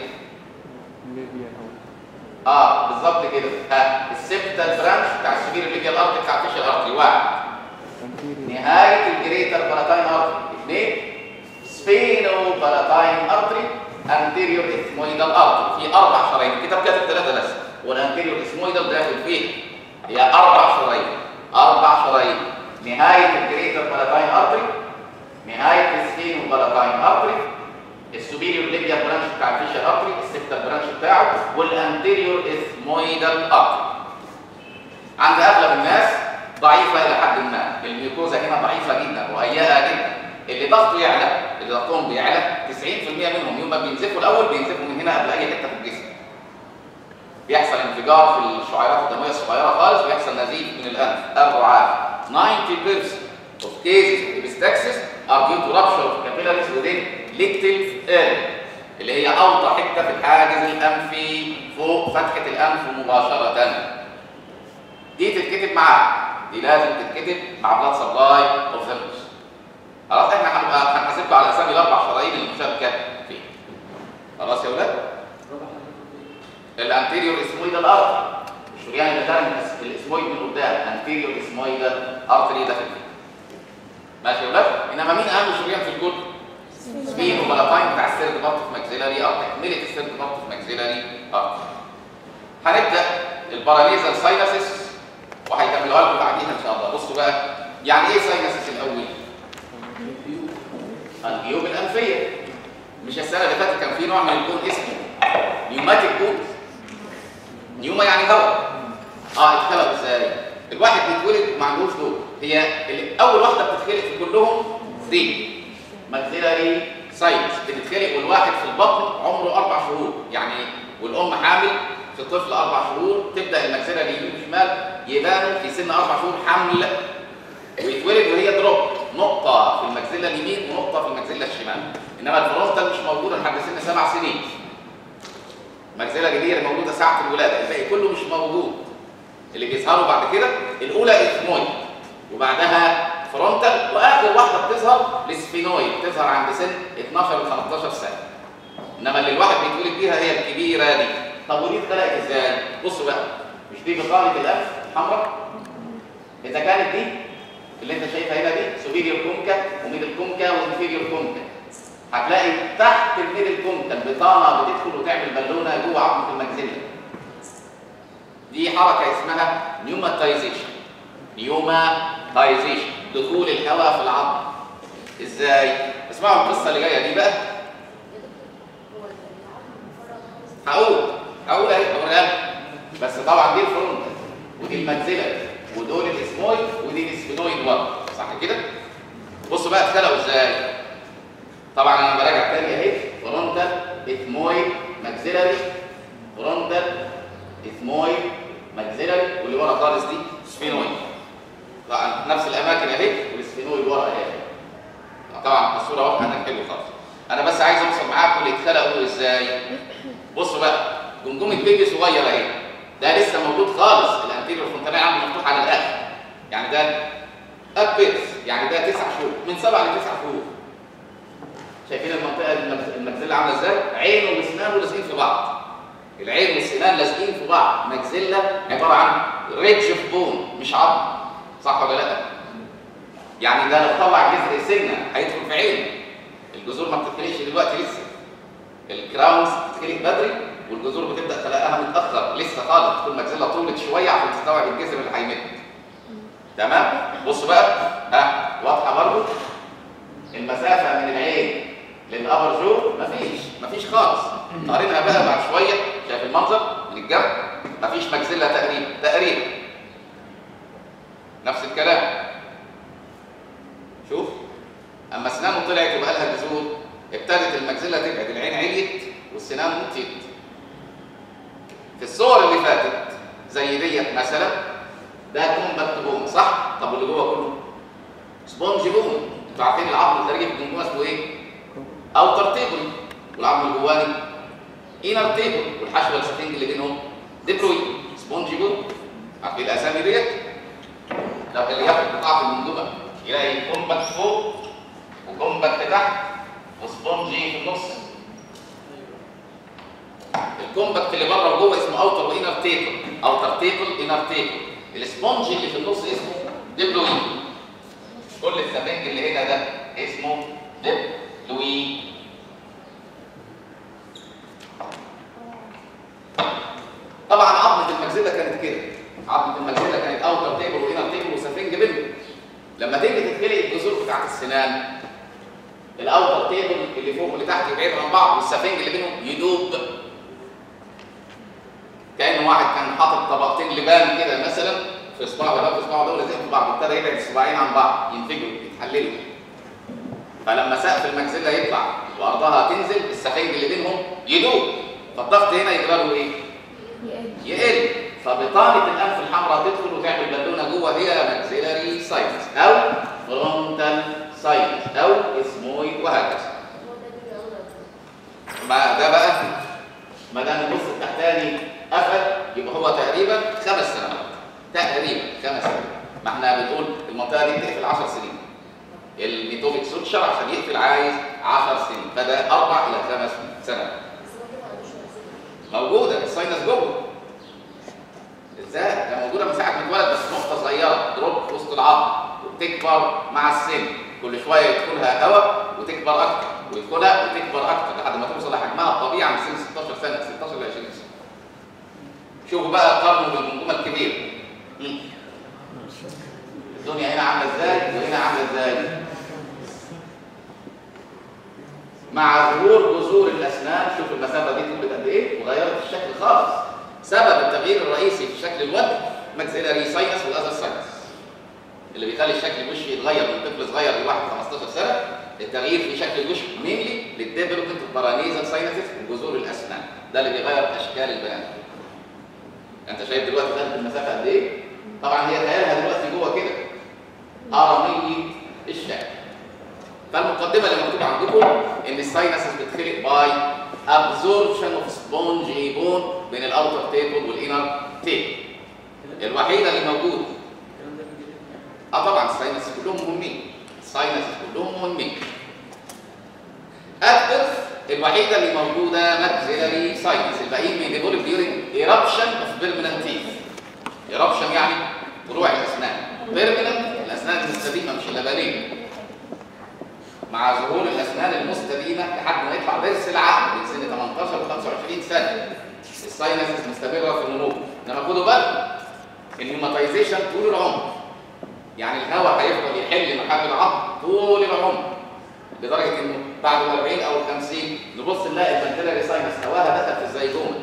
اه بالظبط كده ها السبتال برانش بتاع السبير الليبيال ارتري بتاع الفيشل ارتري واحد نهايه الجريتر بلاتاين ارتري اثنين سبينو بلاتاين ارتري انتيريور اثمويدال ارتري في اربع شرايين الكتاب كاتب ثلاثه بس والانتيريور اثمويدال داخل فيه هي اربع شرايين اربع شرايين نهايه الجريتر بلاتاين ارتري نهايه السبينو بلاتاين ارتري السوبيريور ليبيا برانش بتاع الفيشر ارتري السبتال برانش بتاعه والانتيريور اثمويدال ارتري عند اغلب الناس ضعيفه الى حد ما الميوكوزا هنا ضعيفه جدا رقيقه جدا اللي ضغطه يعلى اللي ضغطهم بيعلى 90% منهم يوم ما بينزفوا الاول بينزفوا من هنا قبل اي حته في الجسم بيحصل انفجار في الشعيرات الدمويه الصغيره خالص بيحصل نزيف من الانف الرعاف 90% of cases of epistaxis are due to rupture of capillaries within lictal area اللي هي اوطى حته في الحاجز الانفي فوق فتحه الانف مباشره دي تتكتب معاها دي لازم تتكتب مع بلاد سبلاي اوف ذا خلاص احنا هنبقى هنحاسبكم على اسامي الاربع شرايين المشاركه فيه خلاص يا ولاد الانتيريور اسمويدال ارتري الشريان اللي داخل الاسمويد من قدام انتيريور اسمويدال ارتري داخل فيه ماشي يا ولاد انما مين اهم شريان في الكل سبين وبلاتاين بتاع السيرد بارت في ماكسيلاري او تكمله السيرد بارت في ماكسيلاري ارتري هنبدا الباراليزال ساينسس وهيكملوها لكم بعديها ان شاء الله بصوا بقى يعني ايه ساينسس الاول الجيوب الانفيه مش السنه اللي فاتت كان في نوع من الكون اسمه نيوماتيك كون نيوما يعني هواء اه اتخلق ازاي الواحد بيتولد ما عندوش دول هي اللي اول واحده بتتخلق في كلهم دي ماكسيلاري ساينس بتتخلق والواحد في البطن عمره اربع شهور يعني والام حامل في طفل اربع شهور تبدا الماكسيلاري يمين وشمال يبانوا في سن اربع شهور حمل ويتولد وهي دروب نقطه في الماكسيلا اليمين ونقطه في الماكسيلا الشمال انما الفرونتال مش موجوده لحد سن سبع سنين الماكسيلا الجديده اللي موجوده ساعه الولاده الباقي كله مش موجود اللي بيظهروا بعد كده الاولى اثمويد وبعدها فرونتال واخر واحده بتظهر السفينويد بتظهر عند سن 12 ل 13 سنه انما اللي الواحد بيتولد بيها هي الكبيره دي طب ودي اتخلقت ازاي بصوا بقى مش دي بقاره الانف حمراء اذا كانت دي اللي انت شايفها هنا دي سوبيريور كونكا وميدل كونكا وانفيريور كونكا هتلاقي تحت الميدل كونكا البطانه بتدخل وتعمل بالونه جوه عظمه الماكسيلا دي حركه اسمها نيوماتايزيشن نيوماتايزيشن دخول الهواء في العظم ازاي اسمعوا القصه اللي جايه دي بقى هقول هقول اهي هقولها لكم. بس طبعا دي الفرونت ودي الماكسيلا ودول الاسمويد ودي الاسفينويد برضه صح كده بصوا بقى اتخلقوا ازاي طبعا انا براجع تاني اهي فرونتال اثمويد ماكسيلاري فرونتال اثمويد ماكسيلاري واللي ورا خالص دي سفينويد طبعا نفس الاماكن اهي والسفينويد ورا اهي طبعا الصوره واضحه هناك حلو خالص انا بس عايز اوصل معاكم اللي اتخلقوا ازاي بصوا بقى جمجمه بيبي صغير اهي ده لسه موجود خالص الانتيريور فرونتال عنده مفتوح على الاخر يعني ده ابيتس يعني ده تسع شهور من سبع لتسع شهور شايفين المنطقه المجز- المجزله عامله ازاي عينه واسنانه لازقين في بعض العين والسنان لازقين في بعض مجزله عباره عن ريدج اوف بون مش عظم صح ولا لا يعني ده لو طلع جذر سنه هيدخل في عينه الجذور ما بتتخلقش دلوقتي لسه الكراونز بتتخلق بدري والجذور بتبدا خلقها متاخر لسه خالص تكون مجزله طولت شويه عشان تستوعب الجذر اللي هيمد تمام بصوا بقى ها واضحه برضو المسافه من العين للابر جو مفيش مفيش خالص قارنها بقى بعد شويه شايف المنظر من الجنب مفيش مجزله تقريبا تقريبا نفس الكلام شوف اما اسنانه طلعت وبقى لها جذور ابتدت المجزله تبعد العين عليت والسنان نطيت في الصور اللي فاتت زي ديت مثلا ده كومباكت بون صح طب واللي جوه كله سبونج بون انتوا عارفين العظم الخارجي في الجمجمه اسمه ايه اوتر تيبل والعظم الجواني انر تيبل والحشوه السفنج اللي بينهم ديبروي سبونج بون عارفين الاسامي ديت لو اللي ياخد قطعه في الجمجمه يلاقي كومباكت فوق وكومباكت تحت وسبونجي في النص الكومباكت اللي بره وجوه اسمه اوتر وانر تيبل اوتر تيبل انر تيبل السبونج اللي في النص اسمه ديبلوي كل السفنج اللي هنا ده اسمه ديبلوي طبعا عظمه المجزله كانت كده عظمه المجزله كانت اوتر تيبل وانر تيبل وسفنج بينهم لما تيجي تتخلق الجذور بتاعت السنان الاوتر تيبل اللي فوق واللي تحت يبعدوا عن بعض والسفنج اللي بينهم يدوب كأن واحد كان حاطط طبقتين لبان كده مثلا في صباعه ده في صباعه ده ولازقين في بعض ابتدى يبعد الصباعين عن بعض ينفجروا يتحللوا فلما سقف المجزله يطلع وارضها تنزل السفنج اللي بينهم يدوب فالضغط هنا يجرى له ايه؟ يقل فبطانه الانف الحمراء تدخل وتعمل بالونه جوه هي ماكسيلاري ساينس او فرونتال ساينس او اسمويد وهكذا ما ده بقى ما دام النص التحتاني قفل يبقى هو تقريبا خمس سنوات تقريبا خمس سنوات ما احنا بنقول المنطقه دي بتقفل 10 سنين الميتوفيك سوتشر عشان يقفل عايز 10 سنين فده اربع الى خمس سنوات موجوده الساينس جوه ازاي؟ ده موجوده من ساعه ما اتولد بس نقطه صغيره دروب في وسط العظم وبتكبر مع السن كل شويه يدخلها هواء وتكبر اكتر ويدخلها وتكبر اكتر لحد ما توصل لحجمها الطبيعي عند سن 16 سنه 16 ل 20 سنه. شوفوا بقى قارنوا بالمنظومه الكبيره. مم. الدنيا هنا عامله ازاي وهنا عامله ازاي؟ مع ظهور جذور الاسنان شوف المسافه دي طولت قد ايه وغيرت الشكل خالص سبب التغيير الرئيسي في شكل الوجه ماكسيلاري ساينس والاذر ساينس اللي بيخلي الشكل الوشي يتغير من طفل صغير لواحد 15 سنه التغيير في شكل الوش مينلي للديفلوبمنت اوف بارانيزال ساينسز وجذور الاسنان ده اللي بيغير اشكال البني ادم انت شايف دلوقتي خدت المسافه قد ايه طبعا هي خيالها دلوقتي جوه كده هرميه الشكل فالمقدمه اللي مكتوبه عندكم ان الساينسز بتخلق باي ابزوربشن اوف سبونجي بون بين الاوتر تيبل والانر تيبل الوحيده اللي موجوده اه طبعا الساينس كلهم مهمين الساينس كلهم مهمين اكتف الوحيده اللي موجوده ماكسيلاري ساينس الباقيين بيديفولب ديورنج ايربشن اوف بيرمننت تيث ايربشن يعني فروع الاسنان بيرمننت الاسنان المستديمه مش اللبنيه مع ظهور الاسنان المستديمه لحد ما يطلع ضرس العقل من سن 18 ل 25 سنه الساينسز مستمره في النمو انما خدوا بالكم النيوماتيزيشن طول العمر يعني الهواء هيفضل يحل محل العظم طول العمر لدرجه انه بعد ال 40 او ال 50 نبص نلاقي البنتلاري ساينس هواها دخل في الزيجومه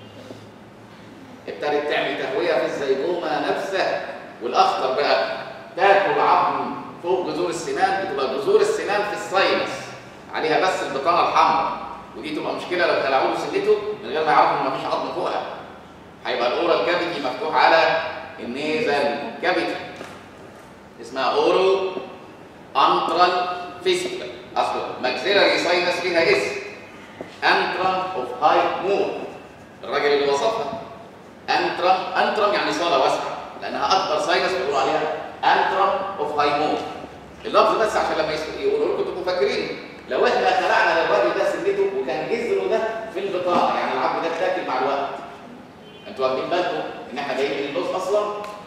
ابتدت تعمل تهويه في الزيجومه نفسها والاخطر بقى تاكل عظم فوق جذور السنان بتبقى جذور السنان في الساينس عليها بس البطانه الحمراء ودي تبقى مشكله لو خلعوا له سنته من غير ما يعرفوا ان مفيش عظم فوقها هيبقى الاورال كافيتي مفتوح على النيزل كافيتي اسمها اورو انترال فيستيكال اصلا ماكسيلاري ساينس ليها اسم انترم اوف هاي مور الراجل اللي وصفها انترم انترم يعني صاله واسعه لانها اكبر ساينس بيقولوا عليها انترم اوف هاي مور اللفظ بس عشان لما يقولوا لكم تبقوا فاكرين لو احنا خلعنا للراجل ده سنته وكان جذره ده في البطاقه يعني العظم ده اتاكل مع الوقت انتوا واخدين بالكم ان احنا جايين من اللوز اصلا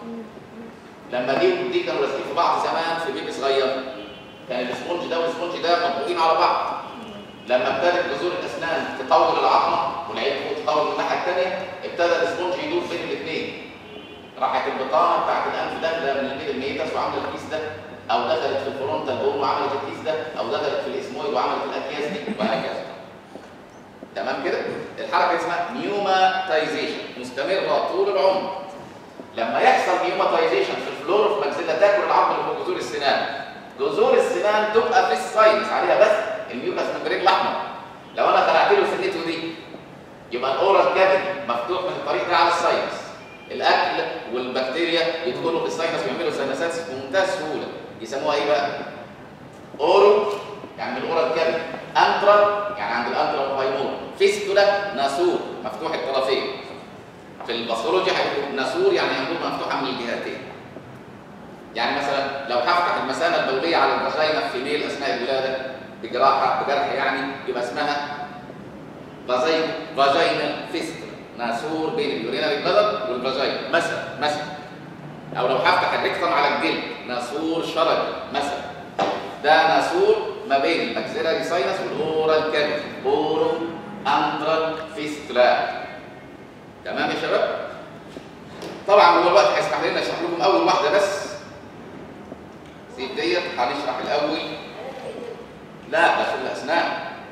لما دي ودي كانوا لازقين في بعض زمان في بيبي صغير كان الاسفنج ده والاسفنج ده مطبوقين على بعض لما ابتدت جذور الاسنان تطول العظمه والعين فوق تطول من الناحيه الثانيه ابتدى الاسفنج يدور بين الاثنين راحت البطانه بتاعت الانف داخله من البيت الميتس وعملت الكيس ده او دخلت في الفرونتال بون وعملت الكيس ده او دخلت في الاسمويد وعملت الاكياس دي وهكذا تمام كده الحركه اسمها نيوماتيزيشن مستمره طول العمر لما يحصل نيوماتيزيشن في الفلور اوف ماكسيلا تاكل العظم اللي فوق جذور السنان جذور السنان تبقى في الساينس عليها بس الميوكس ممبرين الاحمر لو انا خلعت له سنته دي يبقى الاورال كافيتي مفتوح من الطريق ده على الساينس الاكل والبكتيريا يدخلوا في الساينس ويعملوا ساينسات بمنتهى السهوله يسموها ايه بقى؟ اورو يعني من الاورال كافيتي انترا يعني عند الانترا هايمور فيستولا ناسور مفتوح الطرفين في الباثولوجي هيكون ناسور يعني انبوبه مفتوحه من الجهتين يعني مثلا لو هفتح المثانه البوليه على الفاجينا في ميل اثناء الولاده بجراحه بجرح يعني يبقى اسمها فازين فاجينال فيستولا ناسور بين اليورينري بلدر والفاجينا مثلا مثلا او لو هفتح الريكتم على الجلد ناسور شرجي مثلا ده ناسور ما بين الماكسيلاري ساينس والاورال كافيتي اورو انترال فيستولا تمام يا شباب طبعا هو الوقت هيسمح لنا نشرح لكم اول واحده بس سيب ديت هنشرح الاول لا ده في الاسنان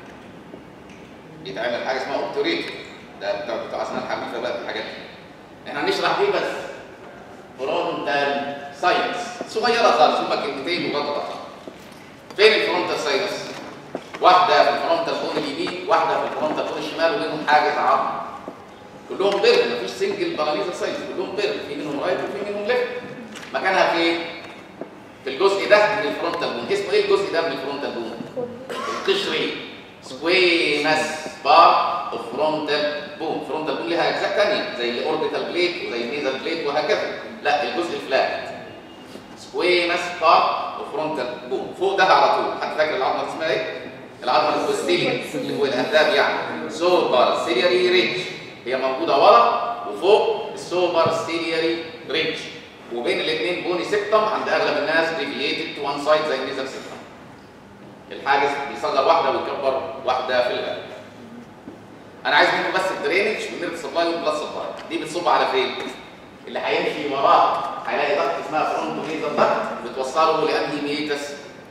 بيتعمل حاجه اسمها اوبتوريتور ده بتاع بتاع اسنان حديثه بقى الحاجات دي احنا هنشرح دي بس فرونتال ساينس صغيره خالص هما كلمتين وغطى فين الفرونتال ساينس؟ واحده في الفرونتال بون اليمين واحده في الفرونتال بون الشمال وبينهم حاجز عظم كلهم بيرد مفيش سنجل باراليزا ساينس كلهم بيرد في منهم رايت وفي منهم ليفت مكانها فين؟ في الجزء ده من الفرونتال بون اسمه ايه الجزء ده من الفرونتال بون؟ القشري سكوينس بار اوف فرونتال بون فرونتال بون ليها اجزاء ثانيه زي الاوربيتال بليت وزي النيزل بليت وهكذا لا الجزء الفلات سكوينس بار اوف فرونتال بون فوق ده على طول حد فاكر العظمه اسمها ايه؟ العظمه الكوستيليا اللي هو الاهداب يعني سوبر سيلياري ريدج هي موجوده ورا وفوق السوبر سيلياري ريدج وبين الاثنين بوني سيبتم عند اغلب الناس ديفييتد تو وان سايد زي النيزل سيبتم الحاجز بيصغر واحده ويكبر واحده في الغالب انا عايز منكم بس الدرينج والنيرف سبلاي والبلاد سبلاي دي بتصب على فين اللي هيمشي وراه هيلاقي ضغط اسمها فرونتو ميزر ضغط بتوصله لانهي ميتس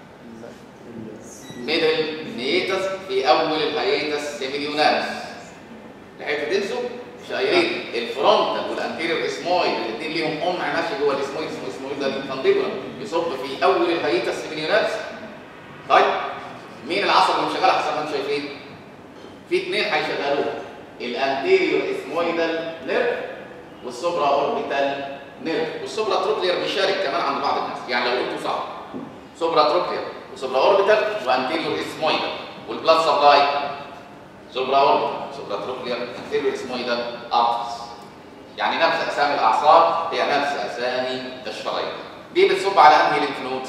ميدل ميتس في اول الهيتس سيميليوناريس لحقتوا تنسوا شايرين الفرونتال والانتيريور اسمويد الاثنين ليهم قمع ماشي جوه الاسمويد اسمه اسمويد ده الفانديبولا يصب في اول الهيتس سيميليوناريس طيب مين العصب اللي شغال حسب ما انتم شايفين؟ في اثنين هيشغلوه الانتيريور اسمويدال نيرف والسوبرا اوربيتال نيرف والسوبرا تروكلير بيشارك كمان عند بعض الناس يعني لو قلتوا صح سوبرا تروكلير وسوبرا اوربيتال وانتيريور اسمويدال والبلاد سبلاي سوبرا اوربيتال سوبرا تروكلير انتيريور اسمويدال ارتس يعني نفس اسامي الاعصاب هي نفس اسامي الشرايين دي بتصب على انهي لينف نودز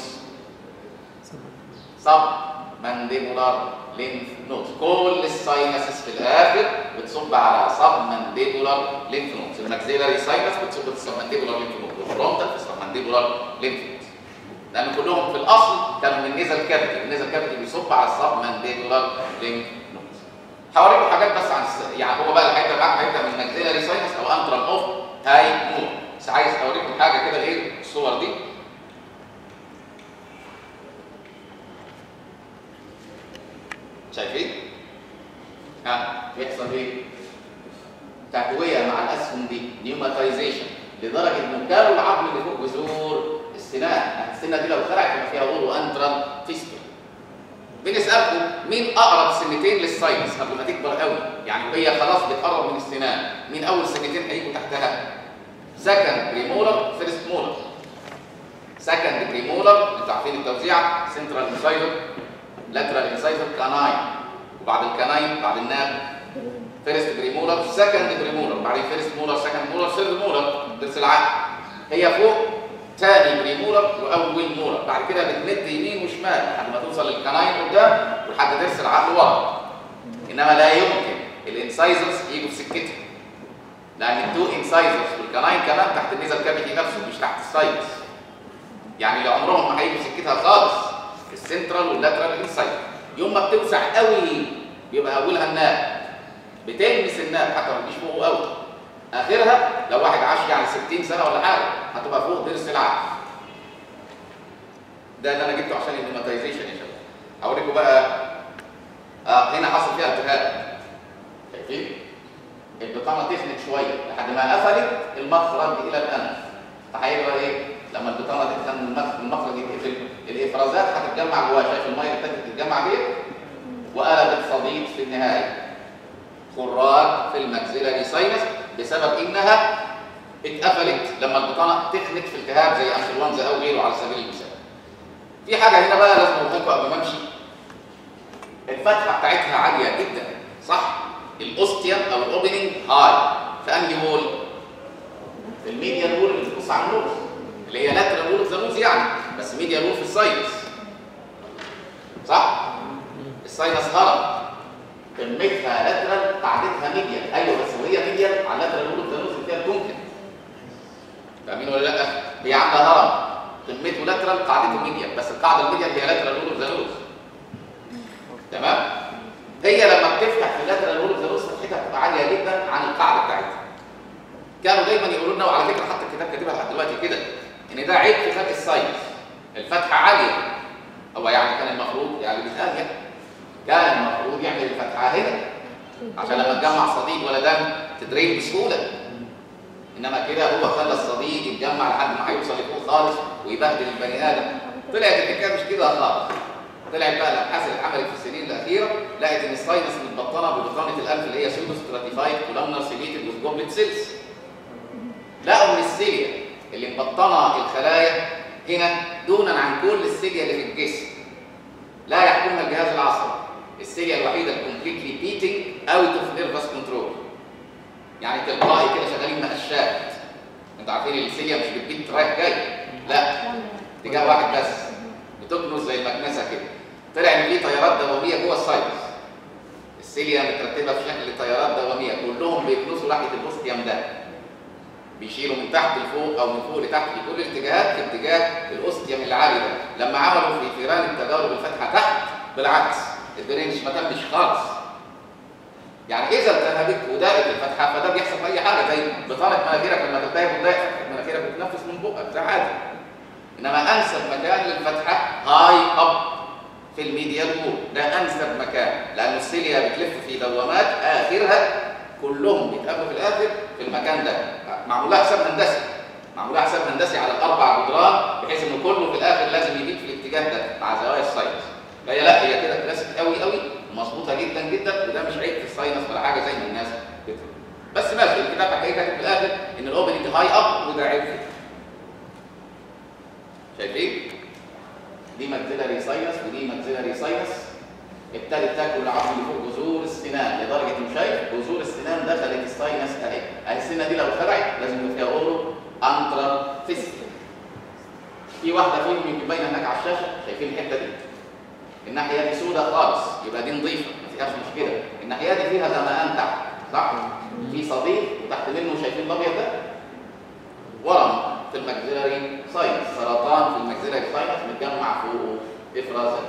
سب مانديبولار لينف نودز كل الساينسز في الاخر بتصب على سب مانديبولار لينف نودز الماكسيلاري ساينس بتصب في السب مانديبولار لينف نودز والفرونتال في السب مانديبولار لينف نودز لان كلهم في الاصل كانوا من النيزل كافيتي النيزل كافيتي بيصب على السب مانديبولار لينف نودز هوريكم حاجات بس عن الس... يعني هو بقى اللي هيبدا معاك هيبدا من ماكسيلاري ساينس او انترم اوف هاي مود بس عايز اوريكم حاجه كده ايه الصور دي شايفين؟ ها بيحصل ايه؟ تهويه مع الاسهم دي نيوماتايزيشن لدرجه انه كانوا العظم اللي فوق جذور السنان السنه دي لو خلعت يبقى فيها اورو انترال فيستول بنسالكم مين اقرب سنتين للساينس قبل ما تكبر قوي يعني وهي خلاص بتقرب من السنان مين اول سنتين هيجوا تحتها سكند بريمولر فيرست مولر سكند بريمولر انتوا عارفين التوزيع سنترال انسايدر لاترال انسايزر كاناين وبعد الكاناين بعد الناب فيرست بريمولر سكند بريمولر بعدين فيرست مولر سكند مولر ثيرد مولر ضرس العقل هي فوق ثاني بريمولر واول مولر بعد كده بتمد يمين وشمال لحد ما توصل للكاناين قدام ولحد ضرس العقل ورا انما لا يمكن الانسايزرز يجوا في سكتها لان التو انسايزرز والكاناين كمان تحت النيزل كافيتي نفسه مش تحت الساينس يعني لو عمرهم ما هيجوا سكتها خالص السنترال واللاترال انسايد يوم ما بتوسع قوي بيبقى اولها الناب بتلمس الناب حتى ما تجيش فوقه قوي اخرها لو واحد عاش يعني 60 سنه ولا حاجه هتبقى فوق ضرس العقل ده اللي انا جبته عشان النيماتيزيشن يا شباب هوريكم بقى اه هنا حصل فيها التهاب شايفين البطانه تخنت شويه لحد ما قفلت المخرج الى الانف فهيبقى ايه لما البطانه تتخن المخرج يتقفل الافرازات هتتجمع جواها شايف الميه اللي ابتدت تتجمع دي وقلبت صديد في النهايه خراج في الماكسيلاري ساينس بسبب انها اتقفلت لما البطانه تخنت في التهاب زي انفلونزا او غيره على سبيل المثال. في حاجه هنا بقى لازم اقول لكم قبل ما امشي الفتحه بتاعتها عاليه جدا صح؟ الاوستيوم او الاوبننج هاي في انهي وول؟ في الميديال وول اللي بتبص على النور اللي هي لاترال وول اوف ذا نوز يعني بس ميديال وول في الساينس صح؟ الساينس هرم قمتها لاترال قاعدتها ميديال ايوه بس وهي ميديال على لاترال وول اوف ذا نوز اللي فيها الكونكن فاهمين ولا لا؟ هي عامله هرم قمته لاترال قاعدته ميديال بس القاعده الميديال هي لاترال وول اوف ذا نوز تمام؟ هي لما بتفتح في لاترال وول اوف ذا نوز فتحتها بتبقى عاليه جدا عن القاعده بتاعتها كانوا دايما يقولوا لنا وعلى فكره حتى الكتاب كاتبها لحد دلوقتي كده ان ده عيب في خلق الساينس الفتحه عاليه هو يعني كان المفروض يعني بيتقال يعني عشان لما تجمع صديد ولا دم تدرين بسهوله انما كده هو خلى الصديد يتجمع لحد ما هيوصل لفوق خالص ويبهدل البني ادم طلعت الحكايه مش كده خالص طلعت بقى الابحاث اللي اتعملت في السنين الاخيره لقت ان الساينس متبطنه ببطانه الانف اللي هي سودو ستراتيفايد كولامنر سيليتد وذ جوبلت سيلز لقوا ان السيليا اللي مبطنه الخلايا هنا دونا عن كل السيليا اللي في الجسم لا يحكمها الجهاز العصبي السيليا الوحيده الكومبليتلي بيتنج اوت اوف نيرفس كنترول يعني تلقائي كده شغالين مقشات انتوا عارفين السيليا مش بتبيت رايح جاي لا اتجاه واحد بس بتكنس زي المكنسه كده طلع ان في تيارات دواميه جوه الساينس السيليا مترتبه في شكل تيارات دواميه كلهم بيكنسوا ناحيه الاوستيوم ده بيشيلوا من تحت لفوق او من فوق لتحت في كل الاتجاهات في اتجاه الاوستيوم العالي ده لما عملوا في فيران التجارب الفاتحه تحت بالعكس الدرينج ما تمش خالص يعني اذا التهبت ودائت الفتحه فده بيحصل في اي حاجه زي بطانه مناخيرك لما تلتهب وتضايق فتحه مناخيرك بتتنفس من بقك ده عادي انما انسب مكان للفتحه هاي اب في الميديال وول ده انسب مكان لان السيليا بتلف في دوامات اخرها كلهم بيتقابلوا في الاخر في المكان ده معمول لها حساب هندسي معمول لها حساب هندسي على الاربع جدران بحيث ان كله في الاخر لازم يبيت في الاتجاه ده مع زوايا الساينس فهي لا هي كده كلاسيك قوي قوي مظبوطه جدا جدا وده مش عيب في الساينس ولا حاجه زي ما الناس بتقول بس ماشي الكتاب هتلاقيه كاتب في الاخر ان الاوبننج هاي اب وده عيب فيه شايفين؟ دي ماكسيلاري ساينس ودي ماكسيلاري ساينس ابتدت تاكل العظم اللي فوق جذور السنان لدرجه انه شايف جذور السنان دخلت الساينس اهي اهي السنه دي لو خلعت لازم يبقى فيها اورو انترا فيسيكال في واحده فيهم يمكن باينه هناك على الشاشه شايفين الحته دي الناحيه دي سوداء خالص يبقى دي نظيفه ما فيهاش مشكله الناحيه دي فيها غمقان تحت صح في صديق وتحت منه شايفين الابيض ده ورم في الماكسيلاري ساينس سرطان في الماكسيلاري ساينس متجمع فوقه افرازات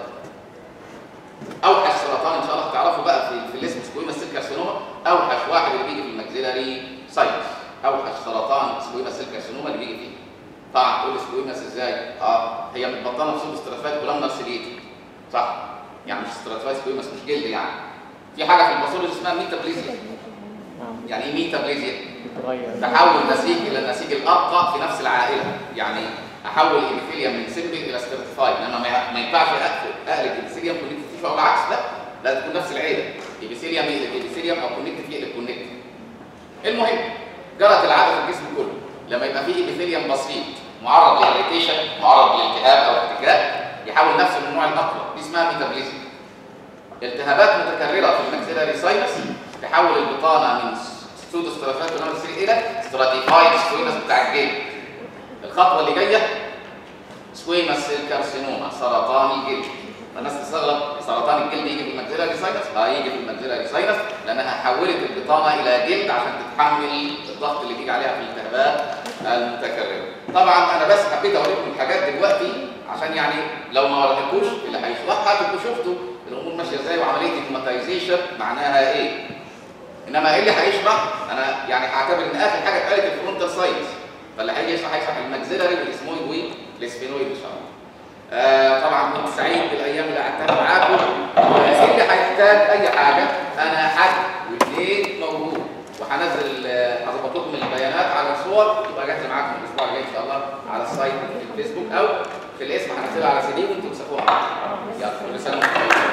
اوحش سرطان ان شاء الله تعرفوا بقى في في الاسم سكويما سيل كارسينوما اوحش واحد اللي بيجي في الماكسيلاري ساينس اوحش سرطان سكويما سيل كارسينوما اللي بيجي فيه طبعا تقول سكويماس ازاي؟ اه هي متبطنه بسوب ستراتيفايد كولامنر سيليتي صح يعني مش ستراتيفايد سكويماس مش جلد يعني في حاجه في الباثولوجي اسمها ميتابليزيا يعني ايه ميتابليزيا؟ بتغير تحول النسيج الى النسيج الارقى في نفس العائله يعني احول الابيثيليوم من سيمبل الى ستراتيفايد انما ما- ما ينفعش اقفل اقلب الابيثيليوم كونكت تيشو او العكس لا لازم تكون نفس العيله ابيثيليوم يقلب ابيثيليوم او كونكت يقلب كونكت المهم جرت العاده في الجسم كله لما يبقى فيه ابيثيليوم بسيط معرض للاريتيشن معرض للالتهاب او احتكاك يحول نفسه من النوع الاقوى دي اسمها ميتابليزم التهابات متكرره في الماكسيلاري ساينس تحول البطانه من سودو ستراتيفايد كولامنر سيل الى ستراتيفايد سكويمس بتاع الجلد الخطوه اللي جايه سكويمس سيل كارسينوما سرطان الجلد الناس تستغرب سرطان الجلد يجي في الماكسيلاري ساينس اه يجي في الماكسيلاري ساينس لانها حولت البطانه الى جلد عشان تتحمل الضغط اللي بيجي عليها في الالتهابات المتكرره طبعا انا بس حبيت اوريكم الحاجات دلوقتي عشان يعني لو ما وريتكوش اللي هيشرحها تبقوا شفتوا الامور ماشيه ازاي وعمليه الهيماتيزيشن معناها ايه انما ايه اللي هيشرح انا يعني هعتبر ان اخر حاجه اتقالت الفرونتال ساينس فاللي هيجي يشرح هيشرح الماكسيلاري والاسمويد والسفينويد ان شاء الله آه طبعا كنت سعيد بالايام اللي قعدتها معاكم واللي هيحتاج اي حاجه انا حد واثنين موجود وهنزل آه، هظبط لكم البيانات على الصور تبقى جاهزه معاكم الاسبوع الجاي ان شاء الله على السايت في الفيسبوك او في الاسم هنزلها على سي دي وانتم تمسكوها يلا كل سنه وانتم طيبين